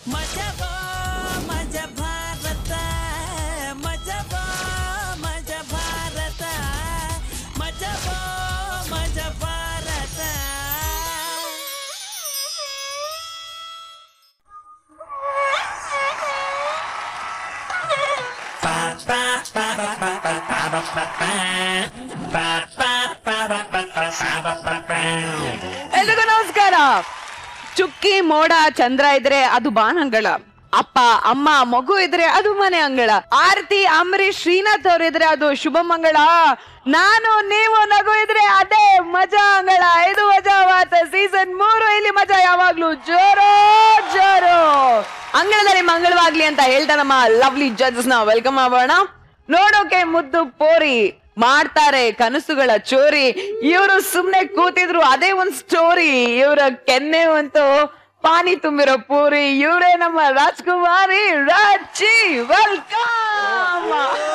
ಮಜಬೋ ಮಜ ಭಾರತ ಮಜಬೋ ಮಜ ಭಾರತ ಮಜಬೋ ಮಜ ಭಾರತ ಎಲ್ರಿಗೂ ನಮಸ್ಕಾರ ಚುಕ್ಕಿ ಮೋಡ ಚಂದ್ರ ಇದ್ರೆ ಅದು ಬಾನಂಗಳ ಅಪ್ಪ ಅಮ್ಮ ಮಗು ಇದ್ರೆ ಅದು ಮನೆ ಅಂಗಳ ಆರತಿ ಅಂಬರೀಶ್ ಶ್ರೀನಾಥ್ ಅವ್ರು ಇದ್ರೆ ಅದು ಶುಭ ಮಂಗಳ ನಾನು ನೀವು ನಗು ಇದ್ರೆ ಅದೇ ಮಜಾ ಅಂಗಳ ಇದು ಮಜಾ ಮಾತ ಸೀಸನ್ ಮೂರು ಇಲ್ಲಿ ಮಜಾ ಯಾವಾಗ್ಲೂ ಜೋರೋ ಜೋರು ಅಂಗಳದಲ್ಲಿ ಮಂಗಳವಾಗ್ಲಿ ಅಂತ ಹೇಳ್ತಾ ನಮ್ಮ ಲವ್ಲಿ ಜಡ್ಜಸ್ ನ ವೆಲ್ಕಮ್ ಮಾಡೋಣ ನೋಡೋಕೆ ಮುದ್ದು ಪೋರಿ ಮಾಡ್ತಾರೆ ಕನಸುಗಳ ಚೋರಿ ಇವರು ಸುಮ್ನೆ ಕೂತಿದ್ರು ಅದೇ ಒಂದ್ ಸ್ಟೋರಿ ಇವರ ಕೆನ್ನೆ ಅಂತೂ ಪಾನಿ ತುಂಬಿರೋ ಪೂರಿ ಇವರೇ ನಮ್ಮ ರಾಜ್ಕುಮಾರಿ ರಾಜಿ ವೆಲ್ಕಮ್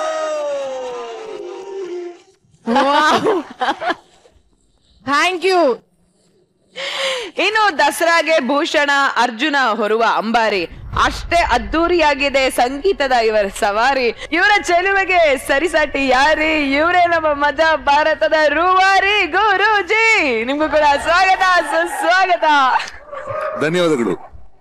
ಥ್ಯಾಂಕ್ ಯು ಇನ್ನು ದಸರಾಗೆ ಭೂಷಣ ಅರ್ಜುನ ಹೊರುವ ಅಂಬಾರಿ ಅಷ್ಟೇ ಅದ್ದೂರಿಯಾಗಿದೆ ಸಂಗೀತದ ಇವರ ಸವಾರಿ ಇವರ ಚೆಲುವೆಗೆ ಸರಿಸಾಟಿ ಯಾರಿ ಇವರೇ ನಮ್ಮ ಮಜಾ ಭಾರತದ ರೂವಾರಿ ಗುರೂಜಿ ನಿಮ್ಗೂ ಕೂಡ ಸ್ವಾಗತ ಸುಸ್ವಾಗತ ಧನ್ಯವಾದಗಳು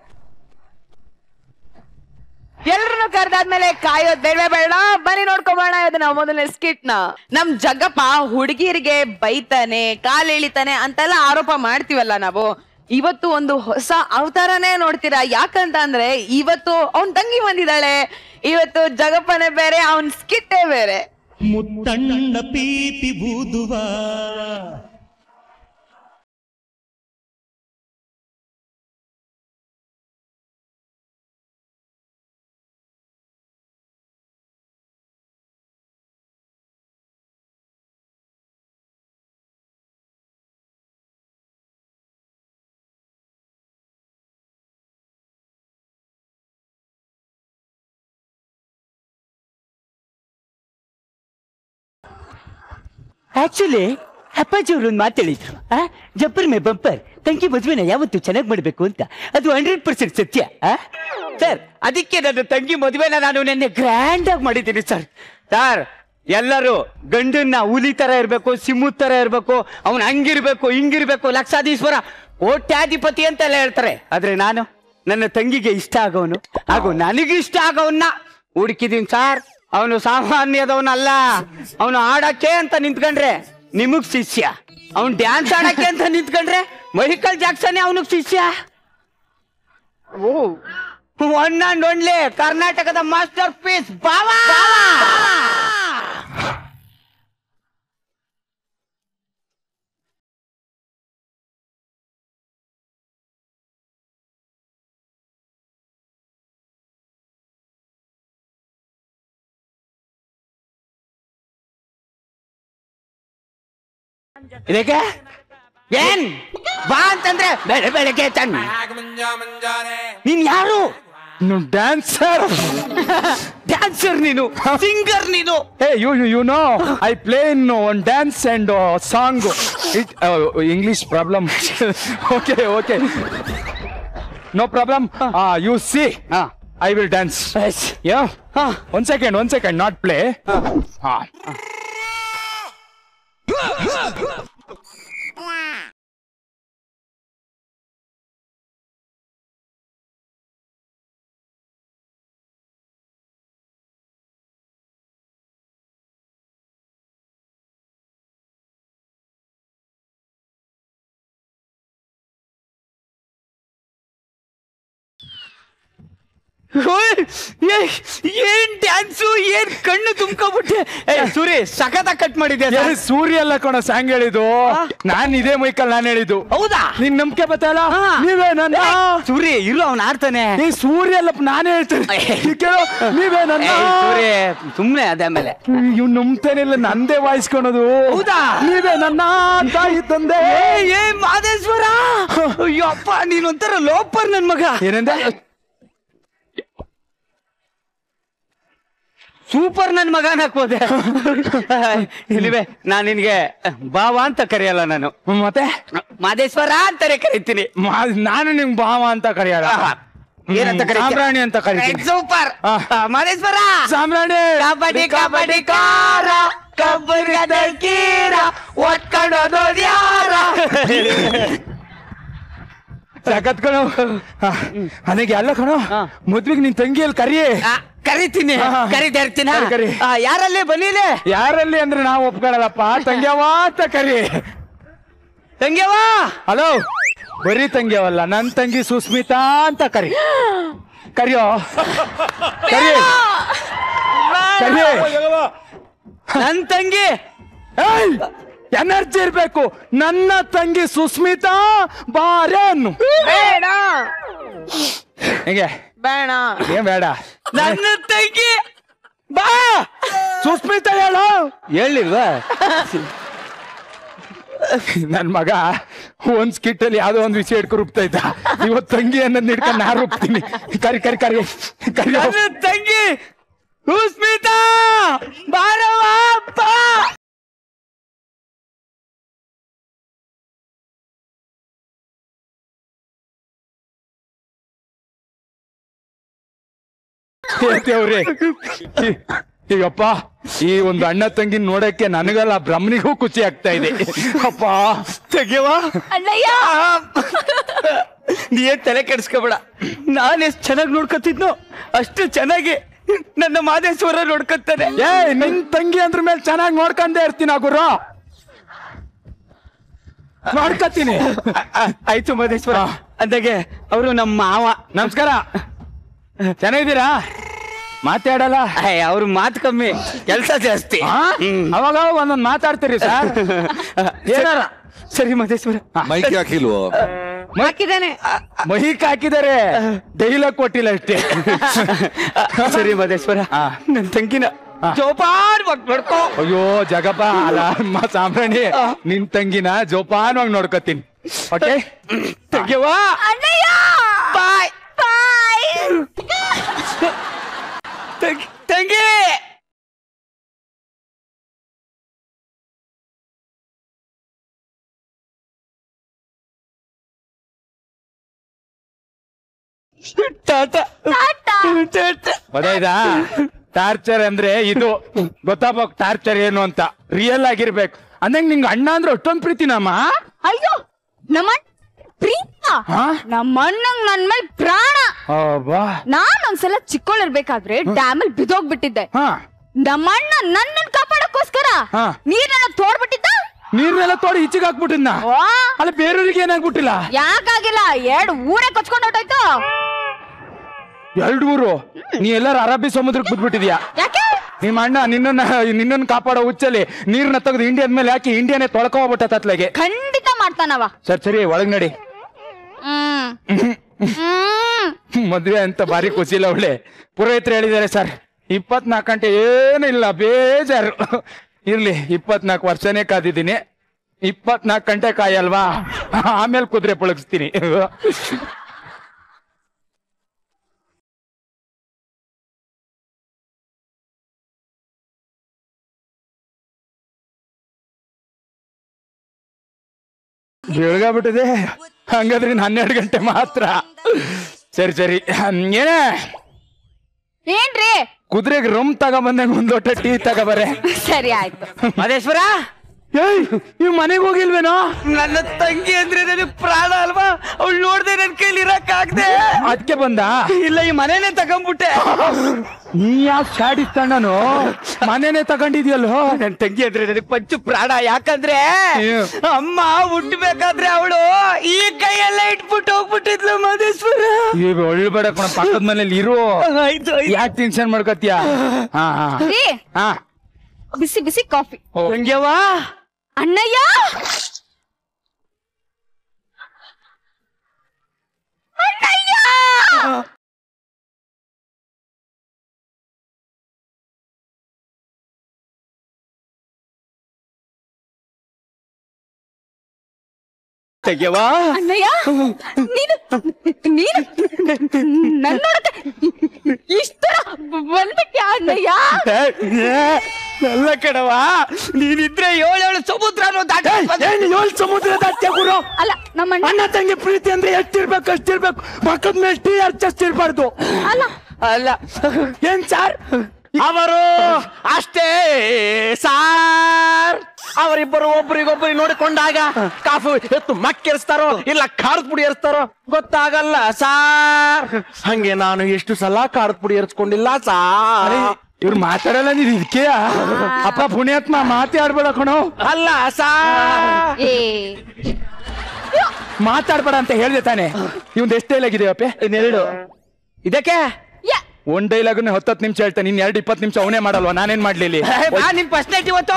ಎಲ್ರನ್ನು ಕರೆದಾದ್ಮೇಲೆ ಕಾಯೋದ್ ಬೇಡ ಬೇಡ ಬನ್ನಿ ನೋಡ್ಕೊಂಬೋಣ ಇದನ್ನ ಮೊದಲನೇ ಸ್ಕಿಟ್ ನ ನಮ್ ಜಗ್ಗಪ್ಪ ಹುಡುಗಿರಿಗೆ ಬೈತಾನೆ ಕಾಲ್ ಎಳಿತಾನೆ ಅಂತೆಲ್ಲ ಆರೋಪ ಮಾಡ್ತೀವಲ್ಲ ನಾವು ಇವತ್ತು ಒಂದು ಹೊಸ ಅವತಾರನೇ ನೋಡ್ತೀರಾ ಯಾಕಂತ ಅಂದ್ರೆ ಇವತ್ತು ಅವನ್ ತಂಗಿ ಬಂದಿದ್ದಾಳೆ ಇವತ್ತು ಜಗಪ್ಪನೇ ಬೇರೆ ಅವನ್ ಸ್ಕಿಟ್ಟೇ ಬೇರೆ ಮುತ್ತಣ್ಣ ಪೀಪಿ ಬೂದುವ ಆಕ್ಚುಲಿ ಅಪ್ಪಾಜಿ ಅವರು ಒಂದು ಮಾತು ಹೇಳಿದ್ರು ಆ ಜಬ್ಬರ್ ಮೇ ಬಂಪರ್ ತಂಗಿ ಮದುವೆನ ಯಾವತ್ತು ಚೆನ್ನಾಗಿ ಮಾಡಬೇಕು ಅಂತ ಅದು ಹಂಡ್ರೆಡ್ ಪರ್ಸೆಂಟ್ ಸತ್ಯ ಸರ್ ಅದಕ್ಕೆ ನನ್ನ ತಂಗಿ ಮದುವೆನ ನಾನು ನಿನ್ನೆ ಗ್ರ್ಯಾಂಡ್ ಆಗಿ ಮಾಡಿದ್ದೀನಿ ಸರ್ ಸರ್ ಎಲ್ಲರೂ ಗಂಡನ್ನ ಹುಲಿ ತರ ಇರ್ಬೇಕು ಸಿಮ್ಮು ತರ ಇರ್ಬೇಕು ಅವನ್ ಹಂಗಿರ್ಬೇಕು ಹಿಂಗಿರ್ಬೇಕು ಲಕ್ಷಾಧೀಶ್ವರ ಕೋಟ್ಯಾಧಿಪತಿ ಅಂತೆಲ್ಲ ಹೇಳ್ತಾರೆ ಆದ್ರೆ ನಾನು ನನ್ನ ತಂಗಿಗೆ ಇಷ್ಟ ಆಗೋನು ಹಾಗೂ ನನಗೆ ಇಷ್ಟ ಆಗೋವನ್ನ ಹುಡುಕಿದೀನಿ ಸರ್ ಅವನು ಸಾಮಾನ್ಯದವನಲ್ಲ ಅವನು ಆಡಕ್ಕೆ ಅಂತ ನಿಂತ್ಕೊಂಡ್ರೆ ನಿಮಗ್ ಶಿಷ್ಯ ಅವನ್ ಡ್ಯಾನ್ಸ್ ಆಡಕ್ಕೆ ಅಂತ ನಿಂತ್ಕೊಂಡ್ರೆ ಮೈಕಲ್ ಜಾಕ್ಸನ್ ಅವನಿಗೆ ಶಿಷ್ಯ ಒನ್ ಅಂಡ್ ಒನ್ಲಿ ಕರ್ನಾಟಕದ ಮಾಸ್ಟರ್ ಪೀಸ್ ಬಾವಾ ಇದಕ್ಕೆ ಏನ್ ಬಾ ಅಂತಂದ್ರೆ ಬೆಳೆ ಬೆಳಗ್ಗೆ ತಣ್ಣ ನೀನ್ ಯಾರು ಡ್ಯಾನ್ಸರ್ ಡ್ಯಾನ್ಸರ್ ನೀನು ಸಿಂಗರ್ ನೀನು Hey, you, you, you know, I play in uh, one dance and uh, song. It, uh, English problem. okay, okay. No problem. Uh, you see, ಹಾ I will dance. Yeah. One second, one second, not play. Ah. ಓಯ್, ಏ- ಏನ್ dance ಏನ್ ಕಣ್ಣು ತುಂಬ್ಕೊಬಿಟ್ಟೆ ಏ, Suri ಸಖತ cut ಮಾಡಿದ್ಯಾ ಏ, sir? ಸೂರ್ಯ ಅಲ್ಲ ಕಣ ಸಾಂಗ್ ಹೇಳಿದ್ದು ನಾನ್ ಇದೇ ಮೈಕಲ್ ನಾನ್ ಹೇಳಿದ್ದು ಹೌದಾ ನಿನ್ ನಂಬಿಕೆ ಬತ್ತಲ್ಲ ಹಾ. ನೀವೇ ನನ್ನ ಏ, ಸೂರಿ ಇರು ಅವ್ನು ಆಡ್ತಾನೆ ಈ ಸೂರ್ಯ ಅಲ್ಲ ನಾನೇ ಹೇಳ್ತೇನೆ ಈ ಕೇಳು ನೀವೇ ನನ್ನ ಏ, ಸೂರಿ ಸುಮ್ನೆ ಅದಾದ್ಮೇಲೆ ಇವ್ ನಂಬ್ತೇನಿಲ್ಲ ನಂದೇ ವಾಯಿಸ್ಕೊಳೋದು ಹೌದಾ? ನೀವೇ ನನ್ನ ತಾಯಿ ತಂದೆ ಏ ಏ ಮಾದೇಶ್ವರ ಅಯ್ಯೋ ಅಪ್ಪ ನೀನೊಂಥರ ಲೋಪರ್ ನನ್ ಮಗ ಏನಂದ ಸೂಪರ್ ನನ್ ಮಗನ ಹಾಕ್ಬೋದೆ ಇಲ್ಲಿವೆ ನಾನ್ ನಿನ್ಗೆ ಬಾವ ಅಂತ ಕರೆಯಲ್ಲ ನಾನು ಮತ್ತೆ ಮಾದೇಶ್ವರ ಅಂತಾನೆ ಕರಿತೀನಿ ಮಾ- ನಾನು ನಿಮ್ ಭಾವ ಅಂತ ಕರೆಯಲ್ಲ ಏನಂತ ಕರೀತೀಯ? ಸಾಮ್ರಾಣಿ ಅಂತ ಕರಿತೀನಿ ಸೂಪರ್ ಆ. ಮಹದೇಶ್ವರ ಸಾಮ್ರಾಣಿ ಕಬಡ್ಡಿ ಕಬಡ್ಡಿ ಕಾರ ಕಬ್ಬರ್ಗದ ಕೀರ ಒಟ್ಕೊಂಡೋದು ಯಾರ ಸಖತ್ ಕಣೋ ನನಗೆ ಅಲ್ಲ ಕಣೋ ಹಾ. ಮದ್ವೆಗೆ ನಿನ್ ತಂಗಿಯಲ್ಲಿ ಕರಿಯೇ ಆ, ಕರಿತೀನಿ ಹಾ, ಹಾ. ಕರಿತಾ ಇರ್ತೀನ ಕರಿ, ಕರಿ. ಯಾರಲ್ಲಿ ಬನ್ನಿಲೆ ಯಾರಲ್ಲಿ ಅಂದ್ರೆ ನಾವು ಒಪ್ಕೊಳ್ಳಲ್ಲಪ್ಪ ತಂಗ್ಯವ ಅಂತ ಕರಿ ತಂಗ್ಯವ ಹಲೋ ಬರೀ ತಂಗ್ಯವಲ್ಲ ನನ್ ತಂಗಿ ಸುಸ್ಮಿತಾ ಅಂತ ಕರಿ ಕರಿಯೋ ಕರಿ ಕರಿ ನನ್ ತಂಗಿ ಎನರ್ಜಿ ಇರ್ಬೇಕು ನನ್ನ ತಂಗಿ ಸುಸ್ಮಿತಾ ಬಾರೆ ಅನ್ನು ಬೇಡ ಹೇಗೆ ಬೇಡ ಏನ್ ಬೇಡ ನನ್ನ ತಂಗಿ ಬಾ ಸುಸ್ಮಿತಾ ಹೇಳು ಹೇಳಿಲ್ವಾ ನನ್ ಮಗ ಒಂದ್ ಸ್ಕಿಟ್ ಅಲ್ಲಿ ಯಾವ್ದೋ ಒಂದ್ ವಿಷಯ ಹಿಡ್ಕೊಂಡು ರುಬ್ತಾ ಇದ್ದ ಇವತ್ ತಂಗಿ ಅನ್ನೋದ್ ಹಿಡ್ಕೊಂಡು ನಾ ರುಬ್ತೀನಿ ಕರಿ ಕರಿ ಕರಿ ಕರಿ ನನ್ನ ತಂಗಿ ಸುಸ್ಮಿತಾ ಬಾರವ್ವ ಬಾ ದೇವ್ರೆ ಈಗಪ್ಪ ಈ ಒಂದು ಅಣ್ಣ ತಂಗಿ ನೋಡಕ್ಕೆ ನನಗಲ್ಲ ಬ್ರಹ್ಮನಿಗೂ ಖುಷಿ ಆಗ್ತಾ ಇದೆ ಅಪ್ಪ ತೆಗೆವ ಅಣ್ಣಯ್ಯ ನೀ ಏನ್ ತಲೆ ಕೆಡಿಸ್ಕೋಬೇಡ ನಾನು ಎಷ್ಟು ಚೆನ್ನಾಗಿ ನೋಡ್ಕೊತಿದ್ನೋ ಅಷ್ಟು ಚೆನ್ನಾಗಿ ನನ್ನ ಮಾದೇಶ್ವರ ನೋಡ್ಕೊತಾನೆ ಏ ನಿನ್ ತಂಗಿ ಅಂದ್ರ ಮೇಲೆ ಚೆನ್ನಾಗಿ ನೋಡ್ಕೊಂಡೇ ಇರ್ತೀನಿ ಆ ಗುರು ನೋಡ್ಕತೀನಿ ಆಯ್ತು ಮಾದೇಶ್ವರ ಅಂದಾಗೆ ಅವರು ನಮ್ಮ ಮಾವ ನಮಸ್ಕಾರ ಚೆನ್ನಾಗಿದ್ದೀರಾ ಮಾತಾಡಲ್ಲ ಅವ್ರ ಮಾತು ಕಮ್ಮಿ ಕೆಲಸ ಜಾಸ್ತಿ ಆ? ಅವಾಗ ಒಂದೊಂದ್ ಮಾತಾಡ್ತೀರಿ ಸರ್ ಏನಾರ ಸರಿ ಮಾದೇಶ್ವರ ಮೈಕ್ ಹಾಕಿಲ್ವೋ ಹಾಕಿದ್ದೇನೆ ಮಹಿಕ್ ಹಾಕಿದ್ದಾರೆ ಡೈಲಾಗ್ ಕೊಟ್ಟಿಲ್ಲ ಅಷ್ಟೇ ಸರಿ ಮಾದೇಶ್ವರ ಆ. ನನ್ನ ತಂಗಿನ ಜೋಪಾನವಾಗಿ ನೋಡ್ಕೋ ಅಯ್ಯೋ ಜಗಪ್ಪ ಅಲ್ಲ ಅಮ್ಮ ಸಾಂಬ್ರಾಣಿ ನಿನ್ ತಂಗಿನ ಜೋಪಾನವಾಗಿ ನೋಡ್ಕೊತೀನಿ ಓಕೆ ತೆಗೆವಾ ಅಣ್ಣಯ್ಯ ಬಾಯ್ ಬಾಯ್ ತಂಗಿ ಟಾಟಾ ಟಾಟಾ ಗೊತ್ತಾಯ್ತಾ ಟಾರ್ಚರ್ ಅಂದ್ರೆ ಇದು ಗೊತ್ತಾಗ್ಬೇಕು ಟಾರ್ಚರ್ ಏನು ಅಂತ ರಿಯಲ್ ಆಗಿರ್ಬೇಕು ಅಂದಂಗ್ ನಿಂಗೆ ಅಣ್ಣ ಅಂದ್ರೆ ಅಷ್ಟೊಂದ್ ಪ್ರೀತಿನಮ್ಮ ಅಯ್ಯೋ ನಮ್ಮ ಪ್ರೀತ ಹಾ? ನಮ್ಮ ಅಣ್ಣಂಗ್ ನನ್ ಮೇಲೆ ಪ್ರಾಣ ಬಾ ನಾನ್ ಒಂದ್ಸಲ ಚಿಕ್ಕೋಳಿರ್ಬೇಕಾದ್ರೆ ಡ್ಯಾಮ್ ಅಲ್ಲಿ ಬಿದ್ದೋಗ್ಬಿಟ್ಟಿದ್ದೆ ಹಾ ನಮ್ಮ ಅಣ್ಣ ನನ್ನನ್ ಕಾಪಾಡಕ್ಕೋಸ್ಕರ ಹಾ. ನೀರ್ನೆಲ್ಲ ತೋಡ್ಬಿಟ್ಟಿದ್ದ ನೀರ್ನೆಲ್ಲ ತೋಡಿ ಈಚೆಗೆ ಹಾಕ್ಬಿಟ್ಟಿದ್ನ ವಾ, ಅಲ್ಲ ಬೇರೆಯವ್ರಿಗೆ ಏನಾಗ್ಬಿಟ್ಟಿಲ್ಲ ಯಾಕಾಗಿಲ್ಲ ಎರಡ್ ಊರೇ ಕೊಚ್ಕೊಂಡ್ ಹೊರ್ಟೋಯ್ತು ಎರಡು ಊರು ನೀ ಎಲ್ಲಾರು ಅರಬ್ಬಿ ಸಮುದ್ರಕ್ಕೆ ಬಿದ್ಬಿಟ್ಟಿದ್ಯಾ ಯಾಕೆ ನಿಮ್ಮ ಅಣ್ಣ ನಿನ್ನನ್ನ ನಿನ್ನನ್ನ ಕಾಪಾಡೋ ಹುಚ್ಚಲ್ಲಿ ನೀರ್ನ ತೆಗೆದು ಇಂಡಿಯನ್ ಮೇಲೆ ಹಾಕಿ ಇಂಡಿಯಾನೇ ತೊಳ್ಕೊಬಿಟ್ಟ ತತ್ಲೆಗೆ ಖಂಡಿತ ಮಾಡ್ತಾನವ ಸರಿ ಸರಿ ಒಳಗ್ ನಡಿ ಹ್ಮ್ ಹ್ಮ್ ಮದ್ವೆ ಅಂತ ಭಾರಿ ಖುಷಿಲ್ಲ ಒಳ್ಳೆ ಪುರೋಹಿತರು ಹೇಳಿದ್ದಾರೆ ಸರ್ ಇಪ್ಪತ್ನಾಲ್ಕು ಗಂಟೆ ಏನಿಲ್ಲ ಬೇಜಾರು ಇರ್ಲಿ ಇಪ್ಪತ್ನಾಲ್ಕು ವರ್ಷನೇ ಕಾದಿದ್ದೀನಿ ಇಪ್ಪತ್ನಾಲ್ಕು ಗಂಟೆ ಕಾಯಲ್ವಾ ಆಮೇಲೆ ಕುದುರೆ ಪಳಗಿಸ್ತೀನಿ ಬೆಳಗಾಗ್ಬಿಟ್ಟಿದೆ ಹಂಗಾದ್ರೆ ಇನ್ನು ಹನ್ನೆರಡು ಗಂಟೆ ಮಾತ್ರ ಸರಿ ಸರಿ ಏನೇ ಏನ್ರಿ ಕುದುರೆಗೆ ರಮ್ ತಗೊಂಬಂದಂಗ ಒಂದ್ ಲೋಟ ಟೀ ತಗೋಬರೆ ಸರಿ ಆಯ್ತು ಮಾದೇಶ್ವರ ಏಯ್ ಇವ್ ಮನೆಗೆ ಹೋಗಿಲ್ವೇನೋ ನನ್ನ ತಂಗಿ ಅಂದ್ರೆ ನನಗೆ ಪ್ರಾಣ ಅಲ್ವಾ ಅವಳು ನೋಡ್ದೆ ನನ್ ಕೈಲಿ ಇರಕ್ ಆಗ್ದೆ ಅದಕ್ಕೆ ಬಂದ ಇಲ್ಲ ಈ ಮನೇನೆ ತಗೊಂಡ್ಬಿಟ್ಟೆ ನೀ ಯಾವ ಶಾಡಿಸ್ತಣ್ಣನು ಮನೆನೇ ತಗೊಂಡಿದ್ಯಲ್ಲೋ ನನ್ ತಂಗಿ ಅಂದ್ರೆ ನನಗೆ ಪಂಚು ಪ್ರಾಣ ಯಾಕಂದ್ರೆ ಏನು? ಅಮ್ಮ ಹುಟ್ಟಬೇಕಾದ್ರೆ ಅವಳು ಈ ಕೈಯೆಲ್ಲ ಇಟ್ಬಿಟ್ಟು ಹೋಗ್ಬಿಟ್ಟಿದ್ಲು ಮಾದೇಶ್ವರ ಈಗ ಒಳ್ಳೆಬೇಡ ಕಣ ಪಕ್ಕದ ಮನೇಲಿ ಇರು ಆಯ್ತು ಆಯ್ತು ಯಾಕೆ ಟೆನ್ಷನ್ ಮಾಡ್ಕೊತೀಯ ಹಾ ಹಾ ರೀ ಹಾ ಬಿಸಿ ಬಿಸಿ ಕಾಫಿ ತಂಗ್ಯವ್ವ ಅಣ್ಣಯ್ಯ ತಂಗ್ಯವ್ವ ಅಣ್ಣಯ್ಯ ನೀನು ನೀನು ನನ್ ನೋಡಕ್ಕೆ ಇಷ್ಟರ ಬಂದ್ಬಿಟ್ಯಾ ಅಣ್ಣಯ್ಯ ಅಲ್ಲ ಕಣವ ನೀನಿದ್ರೆ ಏಳೇಳು ಸಮುದ್ರನು ದಾಟ ಏನ್ ಏಳ್ ಸಮುದ್ರ ದಾಟ್ಯ ಗುರು ಅಲ್ಲ ನಮ್ಮ ಅಣ್ಣ ಅಣ್ಣ ತಂಗಿ ಪ್ರೀತಿ ಅಂದ್ರೆ ಎಷ್ಟಿರ್ಬೇಕು ಅಷ್ಟಿರ್ಬೇಕು ಪಕ್ಕದ ಮೇಲೆ ಟೀ ಅರ್ಚಿರ್ಬಾರ್ದು ಅಲ್ಲ ಅಲ್ಲ ಏನ್ ಸಾರ್ ಅವರು ಅಷ್ಟೇ ಸಾರ್ ಅವರಿಬ್ಬರು ಒಬ್ರಿಗೊಬ್ರಿಗೆ ನೋಡಿಕೊಂಡಾಗ ಕಾಫಿ ಎತ್ತು ಮಕ್ಕೆರಿಸ್ತಾರೋ ಇಲ್ಲ ಖಾರದ ಪುಡಿ ಏರಿಸ್ತಾರೋ ಗೊತ್ತಾಗಲ್ಲ ಸಾರ್ ಹಂಗೆ ನಾನು ಎಷ್ಟು ಸಲ ಖಾರದ ಪುಡಿ ಏರಿಸ್ಕೊಂಡಿಲ್ಲ ಸಾರ್ ಇವ್ರು ಮಾತಾಡಲ್ಲ ನೀನ್ ಇದಕ್ಕೆ ಅಪ್ಪ ಪುಣ್ಯಾತ್ಮ ಮಾತೇ ಆಡ್ಬೇಡ ಕಣೋ ಅಲ್ಲ ಸಾರ್ ಏ ಮಾತಾಡ್ಬೇಡ ಅಂತ ಹೇಳ್ದೆ ತಾನೆ ಇವಂದ್ ಎಷ್ಟ್ ಡೈಲಾಗ್ ಇದೆ ಅಪ್ಪೆ ಇನ್ನೆರಡು ಇದಕ್ಕೆ ಯಾ ಒಂದ್ ಡೈಲಾಗ್ ಹತ್ತತ್ತು ನಿಮಿಷ ಹೇಳ್ತಾನೆ ಇನ್ ಎರಡು ಇಪ್ಪತ್ತು ನಿಮಿಷ ಅವನೇ ಮಾಡಲ್ವಾ ನಾನೇನ್ ಮಾಡ್ಲಿ ಇಲ್ಲಿ? ನಾನ್ ನಿನ್ ಫಸ್ಟ್ ನೈಟ್ ಇವತ್ತು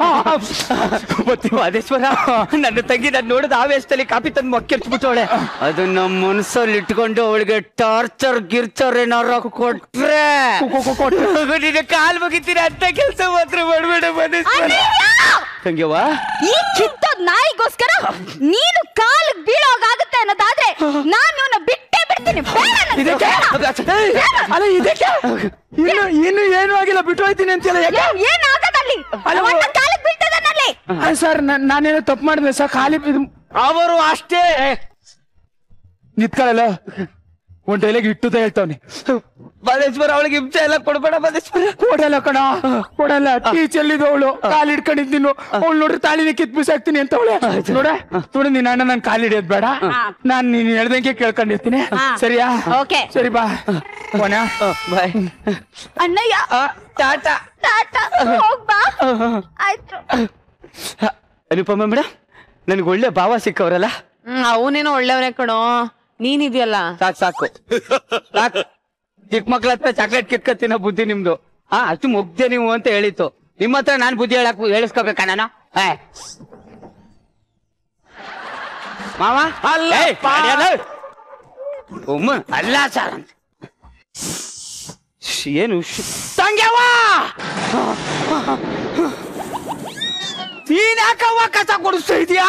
ಮಾದೇಶ್ವರ ನನ್ನ ತಂಗಿ ನಾನು ನೋಡಿದ ಆವೇಶದಲ್ಲಿ ಕಾಪಿ ತಂದು ಮಕ್ಕೆರ್ಚ್ಬಿಟ್ಟವಳೆ ಅದು ನಮ್ಮ ಮನಸ್ಸಲ್ಲಿ ಇಟ್ಕೊಂಡು ಅವಳಿಗೆ ಟಾರ್ಚರ್ ಗಿರ್ಚರ್ ಏನಾರ ಕೊಟ್ರೆ ನಿನ್ನ ಕಾಲ್ ಮುಗಿತೀರ ಅಂತ ಕೆಲಸ ಮಾತ್ರ ಮಾಡ್ಬೇಡ ಮಾದೇಶ್ವರ ತಂಗಿಯವ್ವ ಈ ಕಿತ್ತೋದ್ ನಾಯಿಗೋಸ್ಕರ ನೀನು ಕಾಲಿಗೆ ಬೀಳೋಗಾಗುತ್ತೆ ಅನ್ನೋದಾದ್ರೆ ನಾನು ಇವನ್ನ ಬಿಟ್ಟೇ ಬಿಡ್ತೀನಿ ಬೇಡ ನಂಗೆ, ಇದಕ್ಕೆ ಬೇಡ. ಅಲ್ಲ ಇದಕ್ಕೆ ಇನ್ನು ಇನ್ನು ಏನು ಆಗಿಲ್ಲ ಬಿಟ್ಟು ಹೋಯ್ತೀನಿ ಅಂತೀಯಲ್ಲ ಯಾಕೆ ಏ- ಏನಾಗದಲ್ಲಿ ಅವನ್ನ ಕಾಲಿಗೆ ಬೀಳ್ತದನಲ್ಲಿ ಸರ್ ನಾನೇನೋ ತಪ್ಪು ಮಾಡಿದೆ ಸರ್ ಖಾಲಿ ಇದು ಅವರು ಅಷ್ಟೇ ನಿತ್ಕೊಳ್ಳಲ್ಲ ಒಂದ್ ಡೈಲಾಗ್ ಇಟ್ಟುದ ಹೇಳ್ತಾವ್ನಿ ಮಾದೇಶ್ವರ ಅವಳಿಗೆ ಹಿಂಸೆ ಎಲ್ಲ ಕೊಡ್ಬೇಡ ಮಾದೇಶ್ವರ ಕೊಡಲ್ಲ ಕಣ ಕೊಡಲ್ಲ ಟೀ ಚೆಲ್ಲಿದ ಅವಳು ಕಾಲ್ ಹಿಡ್ಕೊಂಡಿದ್ದೀನಿ ಅವಳು ನೋಡ್ರಿ ತಾಳಿನ ಕಿತ್ ಬಿಸಾಕ್ತೀನಿ ಅಂತ ಅವಳೆ ನೋಡ ನೋಡು ನಿನ್ನ ಅಣ್ಣ ನನ್ ಕಾಲ್ ಹಿಡಿಯೋದ್ ಬೇಡ ನಾನ್ ನೀನ್ ಹೇಳ್ದಂಗೆ ಕೇಳ್ಕೊಂಡಿರ್ತೀನಿ ಸರಿಯಾ Okay. ಸರಿ ಬಾ ಕೊನ ಬಾಯ್ ಅಣ್ಣಯ್ಯ ಟಾಟಾ ಟಾಟಾ ಹೋಗ್ಬಾ ಆಯ್ತು ಅನುಪಮ ಮೇಡಮ್ ನನಗೆ ಒಳ್ಳೆ ಭಾವ ಸಿಕ್ಕವ್ರಲ್ಲ ಹ್ಮ್ ಅವನೇನೋ ಒಳ್ಳೆಯವನೇ ಕಣೋ ನೀನಿದ್ಯಲ್ಲ ಸಾಕು ಸಾಕು ಸಾಕು ಚಿಕ್ಕ ಮಕ್ಳ ಹತ್ರ ಚಾಕ್ಲೇಟ್ ಕಿತ್ಕ ತಿನ್ನೋ ಬುದ್ಧಿ ನಿಮ್ದು ಹಾ ಅಷ್ಟು ಮುಗ್ದೆ ನೀವು ಅಂತ ಹೇಳಿತ್ತು ನಿಮ್ಮ ಹತ್ರ ನಾನ್ ಬುದ್ಧಿ ಹೇಳಕ್ ಹೇಳಿಸ್ಕೋಬೇಕ ನಾನು ಏ. ಮಾವ ಅಲ್ಲ ಉಮ್ಮ ಅಲ್ಲ ಸರ್ ಏನು ಶ್- ತಂಗ್ಯವ್ವ ನೀನ್ ಯಾಕವ್ವ ಕಸ ಕೊಡಿಸ್ತಾ ಇದೀಯಾ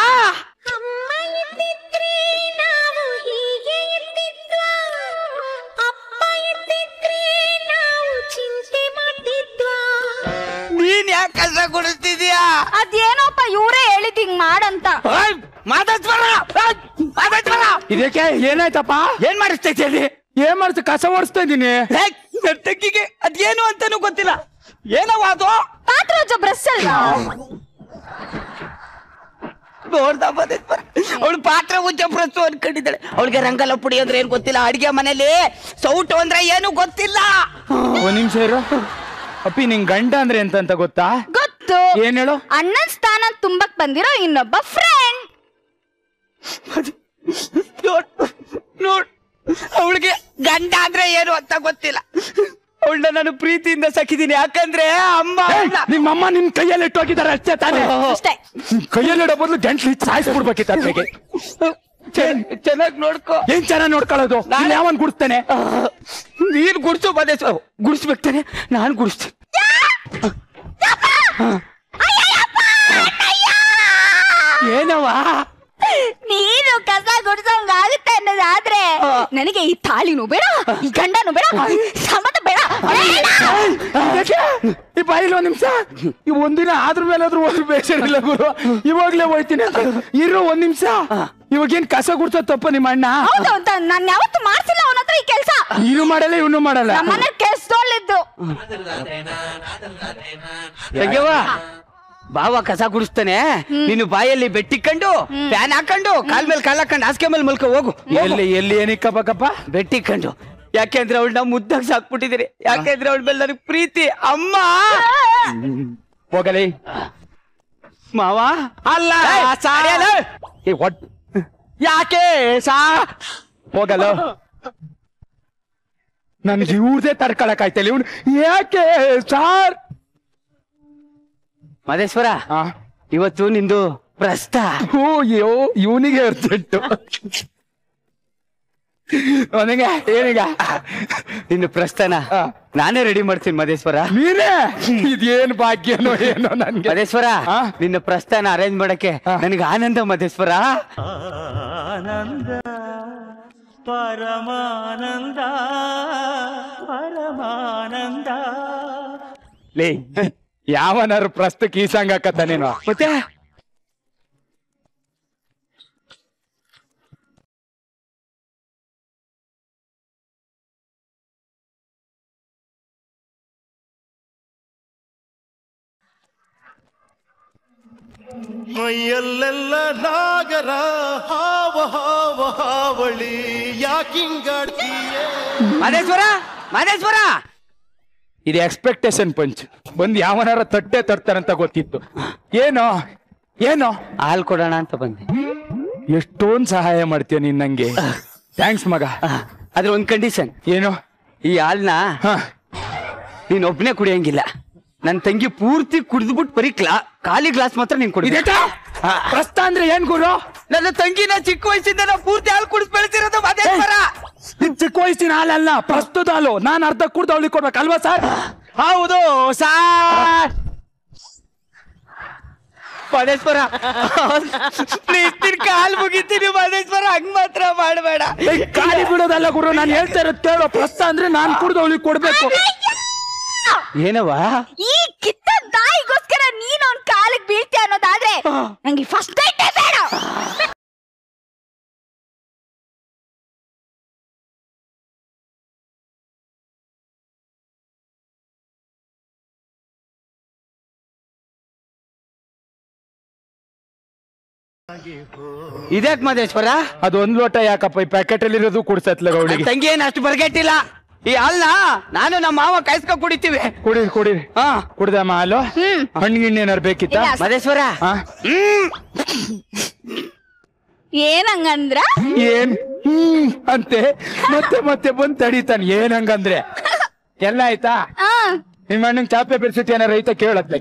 ನೀನ್ ಯಾಕೆ ಕಸ ಕೊಡಿಸ್ತಿದ್ಯಾ ಅದೇನೋಪ್ಪ ಇವರೇ ಹೇಳಿದ್ ಹಿಂಗ್ ಮಾಡಂತ ಮಾತಾಡ್ಸ್ಬಾರ ಮಾತಾಡ್ಸ್ಬಾರ ಇದಕ್ಕೆ ಏನಾಯ್ತಪ್ಪ ಏನ್ ಮಾಡಿಸ್ತಾ ಇದ್ದೀರಿ ಏನ್ ಮಾಡ್ತ ಕಸ ಓಡಿಸ್ತಾ ಇದೀನಿ ನನ್ನ ತಂಗಿಗೆ ಅದೇನು ಅಂತಾನು ಗೊತ್ತಿಲ್ಲ ಏನವ ಅದು ಪಾತ್ರೋಜ ಬ್ರಷ್ ಅಲ್ವಾ ನೋಡ್ದ ಅವಳು ಪಾತ್ರ ಉಜ್ಜ ಪ್ರಸ್ತು ಅನ್ಕೊಂಡಿದ್ದಾಳೆ ಅವಳಿಗೆ ರಂಗಲ ಪುಡಿ ಅಂದ್ರೆ ಏನ್ ಗೊತ್ತಿಲ್ಲ ಅಡಿಗೆ ಮನೇಲಿ ಸೌಟು ಅಂದ್ರೆ ಏನು ಗೊತ್ತಿಲ್ಲ ಒಂದ್ ನಿಮಿಷ ಇರು ಅಪ್ಪಿ ನಿನ್ ಗಂಡ ಅಂದ್ರೆ ಎಂತ ಅಂತ ಗೊತ್ತಾ ಗೊತ್ತು ಏನ್ ಹೇಳು ಅಣ್ಣನ್ ಸ್ಥಾನ ತುಂಬಕ್ ಬಂದಿರೋ ಇನ್ನೊಬ್ಬ ಫ್ರೆಂಡ್ ನೋಡ್ ನೋಡ್ ಅವಳಿಗೆ ಗಂಡ ಅಂದ್ರೆ ಏನು ಅಂತ ಗೊತ್ತಿಲ್ಲ ಅವಳನ್ನ ನಾನು ಪ್ರೀತಿಯಿಂದ ಸಕಿದೀನಿ ಯಾಕಂದ್ರೆ ಅಮ್ಮ ಅವ್ಳ್ನ- ನಿಮ್ಮಮ್ಮ ನಿಮ್ ಕೈಯಲ್ಲಿ ಇಟ್ಟೋಗಿದ್ದಾರೆ ಅಷ್ಟೇ ತಾನೇ ಅಷ್ಟೇ ನಿಮ್ ಕೈಯಲ್ಲಿ ಇಡೋ ಬದಲು ಗಂಟ್ಲು ಸಾಯಿಸ್ಬಿಡ್ಬೇಕಿತ್ತು ಅತ್ತೆಗೆ ಚೆನ್ನಾಗಿ ನೋಡ್ಕೋ ಏನ್ ಚೆನ್ನಾಗ್ ನೋಡ್ಕೊಳ್ಳೋದು ನಾನು ಯಾವನ್ ಗುಡಿಸ್ತಾನೆ ನೀನ್ ಗುಡ್ಸು ಬದೇ ಗುಡಿಸ್ಬೇಕ್ತಾನೆ ನಾನ್ ಗುಡಿಸ್ತೀನಿ ಏನವ ನೀನು ಕಸ ಗುಡ್ಸೋಂಗಾಗುತ್ತೆ ಅನ್ನೋದಾದ್ರೆ ನನಗೆ ಈ ತಾಳಿನೂ ಬೇಡ ಈ ಗಂಡನೂ ಬೇಡ ಸಮತ ಬೇಡ ಬೇಡ. ಇದಕ್ಕೆ ಈ ಬಾಯಿಲ್ ಒಂದ್ ನಿಮಿಷ ಈ ಒಂದಿನ ಆದ್ರ ಮೇಲಾದ್ರೂ ಒಂದು ಬೇಸರಿಲ್ಲ ಗುರು ಇವಾಗ್ಲೇ ಹೋಯ್ತೀನಿ ಅಂತ ಇರು ಒಂದ್ ನಿಮಿಷ ಇವಾಗೇನ್ ಕಸ ಗುಡ್ಸೋ ತಪ್ಪ ನಿಮ್ಮ ಅಣ್ಣ ಹೌದು ಅಂತ ನಾನು ಯಾವತ್ತು ಮಾಡ್ಸಿಲ್ಲ ಅವನ ಹತ್ರ ಈ ಕೆಲ್ಸ ನೀನು ಮಾಡಲ್ಲ ಇವನು ಮಾಡಲ್ಲ ನಮ್ಮನೆ ಕೆಲ್ಸದಲ್ಲಿದ್ದು ತೆಗೆವ ಬಾವ ಕಸ ಗುಡಿಸ್ತಾನೆ ನೀನು ಬಾಯಲ್ಲಿ ಬೆಟ್ಟಿಕೊಂಡು ಫ್ಯಾನ್ ಹಾಕೊಂಡು ಕಾಲ್ ಮೇಲೆ ಕಾಲ್ ಹಾಕೊಂಡು ಹಾಸಿಗೆ ಮೇಲೆ ಮಲ್ಕೊ ಹೋಗು ಎಲ್ಲಿ ಎಲ್ಲಿ ಏನಿಕ್ಕಬೇಕಪ್ಪ ಬೆಟ್ಟಿಕೊಂಡು ಯಾಕೆಂದ್ರೆ ಅವಳು ನಾವು ಮುದ್ದಾಗ ಸಾಕ್ಬಿಟ್ಟಿದ್ದೀರಿ ಯಾಕೆಂದ್ರೆ ಅವಳ ಮೇಲೆ ನನಗೆ ಪ್ರೀತಿ ಅಮ್ಮ ಹೋಗಲಿ ಮಾವ ಅಲ್ಲ ಏಯ್, ಸಾ- ಅಡಿಯಲ್ಲ. ಏ, ಒಟ್- ಯಾಕೆ ಸಾ ಹೋಗಲ್ಲ ನನ್ಗೆ ಇವ್ರದೇ ತಡ್ಕೊಳಕ್ ಆಯ್ತಲ್ಲ ಇವ್ನು ಯಾಕೆ ಸಾರ್ ಮಹದೇಶ್ವರ ಆ, ಇವತ್ತು ನಿಂದು ಪ್ರಸ್ತ ಹೋ ಅಯ್ಯೋ ಇವನಿಗೆ ಅರ್ಜೆಂಟು ಅವನಿಗೆ ಏನೀಗ ನಿನ್ನ ಪ್ರಸ್ಥಾನ ಆ. ನಾನೇ ರೆಡಿ ಮಾಡ್ತೀನಿ ಮಹದೇಶ್ವರ ನೀನೇ ಇದೇನ್ ಭಾಗ್ಯನೋ ಏನೋ ನನ್ಗೆ ಮಹದೇಶ್ವರ ಆ? ನಿನ್ನ ಪ್ರಸ್ಥಾನ ಅರೇಂಜ್ ಮಾಡಕ್ಕೆ ಆ. ನನಗೆ ಆನಂದ ಮಹದೇಶ್ವರ ಆನಂದ ಪರಮಾನಂದ ಪರಮಾನಂದ ಲೇ ಯಾವನಾರು ಪ್ರಸ್ತುತ ಈ ಸಾಂಗ್ ಹಾಕತ್ತ ನೀನು ಮತ್ತೆ ಮೈಯಲ್ಲೆಲ್ಲ ನಾಗರ ಹಾವ ಹಾವ ಹಾವಳಿ ಯಾಕಿಂಗಾಡ್ತೀಯ ಮಾದೇಶ್ವರ ಮಾದೇಶ್ವರ ಇದು ಎಕ್ಸ್ಪೆಕ್ಟೇಷನ್ ಪಂಚ್ ಬಂದ್ ಯಾವನಾರ ತಟ್ಟೆ ತರ್ತಾರಂತ ಗೊತ್ತಿತ್ತು ಏನೋ ಏನೋ ಹಾಲ್ ಕೊಡೋಣ ಅಂತ ಬಂದೆ ಎಷ್ಟೊಂದ್ ಸಹಾಯ ಮಾಡ್ತೀಯ ನೀನ್ ನಂಗೆ ಥ್ಯಾಂಕ್ಸ್ ಮಗ ಆದ್ರೆ ಒಂದ್ ಕಂಡೀಷನ್ ಏನು ಈ ಹಾಲ್ನ ಹ ನೀನ್ ಒಬ್ನೇ ಕುಡಿಯಂಗಿಲ್ಲ ನನ್ ತಂಗಿ ಪೂರ್ತಿ ಕುಡಿದ್ಬಿಟ್ಟು ಬರೀ ಕ್ಲಾ ಖಾಲಿ ಗ್ಲಾಸ್ ಮಾತ್ರ ನೀನ್ ಕುಡಿ ಇದೇಟ ಪ್ರಸ್ತ ಅಂದ್ರೆ ಏನ್ ಗುರು ನನ್ನ ತಂಗಿನ ಚಿಕ್ಕ ವಯಸ್ಸಿಂದ ನಾವು ಪೂರ್ತಿ ಹಾಲು ಕುಡಿಸ್ ಬೆಳೆಸಿರೋದು ಮಾದೇಶ್ವರ ಇದ್ ಚಿಕ್ಕ ವಯಸ್ಸಿನ ಹಾಲಲ್ಲ ಪ್ರಸ್ತುತ ಹಾಲು ನಾನ್ ಅರ್ಧ ಕುಡ್ದು ಅವಳಿಗೆ ಕೊಡ್ಬೇಕಲ್ವಾ ಸರ್ ಹೌದು ಸಾರ್ ಮಾದೇಶ್ವರ ಪ್ಲೀಸ್ ನಿನ್ ಕಾಲ್ ಮುಗಿತೀನಿ ಮಾದೇಶ್ವರ ಹಂಗ್ ಮಾತ್ರ ಮಾಡಬೇಡ ಖಾಲಿ ಬಿಡೋದಲ್ಲ ಗುರು ನಾನು ಹೇಳ್ತಾ ಇರೋದ್ ಕೇಳೋ ಪ್ರಸ್ತ ಅಂದ್ರೆ ನಾನ್ ಕುಡ್ದು ಅವಳಿಗೆ ಕೊಡ್ಬೇಕು ಏನವಾ ಈ ಕಿತ್ತ ದಾಯಿಗೋಸ್ಕರ ನೀನ್ ಅವ್ನ್ ಕಾಲಿಗೆ ಬೀಳ್ತೀಯ ಅನ್ನೋದಾದ್ರೆ ನಂಗೆ ಫಸ್ಟ್ ನೈಟೇ ಬೇಡ ಇದ್ಯಾಕ್ ಮಾದೇಶ್ವರ ಅದು ಒಂದ್ ಲೋಟ ಯಾಕಪ್ಪ ಈ ಪ್ಯಾಕೆಟ್ ಅಲ್ಲಿ ಇರೋದು ಕುಡ್ಸತ್ಲ ನನ್ ಅವಳಿಗೆ ತಂಗಿ ಏನ್ ಅಷ್ಟು ಬರ್ಗೆಟ್ಟಿಲ್ಲ ಈ ಹಾಲ್ನ ನಾನು ನಮ್ಮ ಮಾವ ಕಾಯಿಸ್ಕೊ ಕುಡಿತೀವಿ ಕುಡೀರಿ ಕುಡೀರಿ ಹಾ ಕುಡ್ದಮ್ಮ ಹಾಲು ಹಣ್ಣು ಗಿಣ್ಣು ಏನಾರು ಬೇಕಿತ್ತ ಇಲ್ಲ. ಮಾದೇಶ್ವರ ಹಾ ಏನಂಗಂದ್ರ ಏನ್ ಹ್ಮ್ ಅಂತೆ ಮತ್ತೆ ಮತ್ತೆ ಬಂದ್ ತಡೀತಾನೆ ಏನ್ ಹಂಗಂದ್ರೆ ಎಲ್ಲ ಆಯ್ತಾ ಆ, ನಿಮ್ಮ ಅಣ್ಣಂಗ್ ಚಾಪೆ ಬೆರ್ಸಿಟ್ಟು ಏನಾರ ಐತ ಕೇಳತ್ಲೆ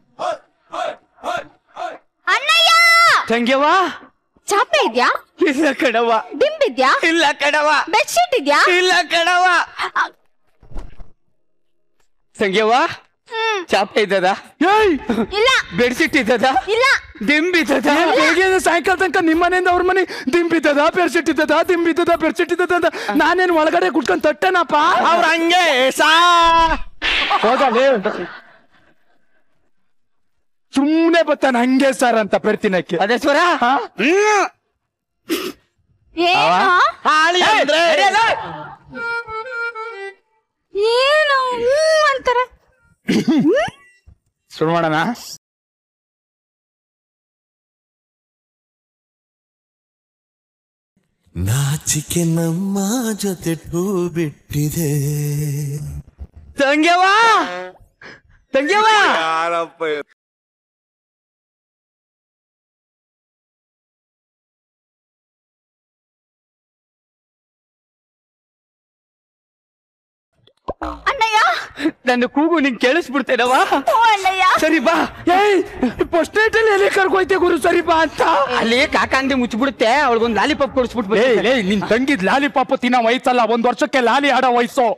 ಅಣ್ಣಯ್ಯ ತಂಗ್ಯವ ಚಾಪೆ ಇದ್ಯಾ ಇಲ್ಲ ಕಡವ ದಿಂಬಿದ್ಯಾ ಇಲ್ಲ ಕಡವ ಬೆಡ್ಶೀಟ್ ಇದ್ಯಾ ಇಲ್ಲ ಕಡವ ತಂಗ್ಯವ ಹ್ಮ್ ಚಾಪೆ ಇದ್ದದ ಏಯ್ ಇಲ್ಲ ಬೆಡ್ಶೀಟ್ ಇದ್ದದ ಇಲ್ಲ ದಿಂಬಿದ್ದದ ಏನ್ ಬೆಳಗ್ಗೆ ಸಾಯಂಕಾಲ ತನಕ ನಿಮ್ಮ ಮನೆಯಿಂದ ಅವ್ರ ಮನೆ ದಿಂಬಿದ್ದದ ಬೆರ್ಸಿಟ್ ಇದ್ದದ ದಿಂಬಿದ್ದದ ಬೆರ್ಸಿಟ್ ಇದ್ದದ ಅಂತ ನಾನೇನ್ ಒಳಗಡೆ ಕುಟ್ಕೊಂಡ್ ತಟ್ಟೆನಪ್ಪ ಅವ್ರ ಹಂಗೆ ಸಾ ಹೋಗಲೇ ಸುಮ್ನೆ ಬತ್ತಾನ ಹಂಗೆ ಸರ್ ಅಂತ ಪೆರ್ತಿನಕ್ಕೆ ಮಾದೇಶ್ವರ ಹಾ? ಹ್ಮ್ ಏನು ಹಾಳಿ ಅಂದ್ರೆ ಏನು ಹ್ಮ್ ಅಂತಾರೆ ಶುರು ಮಾಡೋಣ ನಾಚಿಕೆ ನಮ್ಮ ಜೊತೆ ಟೂ ಬಿಟ್ಟಿದೆ ತಂಗ್ಯವ ತಂಗ್ಯವ ಯಾರಪ್ಪ ಅಣ್ಣಯ್ಯ ನನ್ನ ಕೂಗು ನಿಂಗೆ ಕೇಳಿಸ್ಬಿಡ್ತೇನವ ಓ ಅಣ್ಣಯ್ಯ ಸರಿ ಬಾ ಏಯ್ ಫಸ್ಟ್ ನೈಟ್ ಅಲ್ಲಿ ಎಲ್ಲಿ ಕರ್ಕೋಯ್ತೆ ಗುರು ಸರಿ ಬಾ ಅಂತ ಅಲ್ಲಿ ಕಾಕಂದಿ ಮುಚ್ಚಿಬಿಡುತ್ತೆ ಅವಳಿಗೊಂದು ಲಾಲಿಪಾಪ್ ಕೊಡಿಸ್ಬಿಟ್ಟು ಏಯ್ ಬರ್ತೀನಿ. ಏಯ್ ನಿನ್ ತಂಗಿದ್ ಲಾಲಿ ಪಾಪ ತಿನ್ನೋ ವಯಸ್ಸಲ್ಲ ಒಂದ್ ವರ್ಷಕ್ಕೆ ಲಾಲಿ ಆಡೋ ವಯಸ್ಸು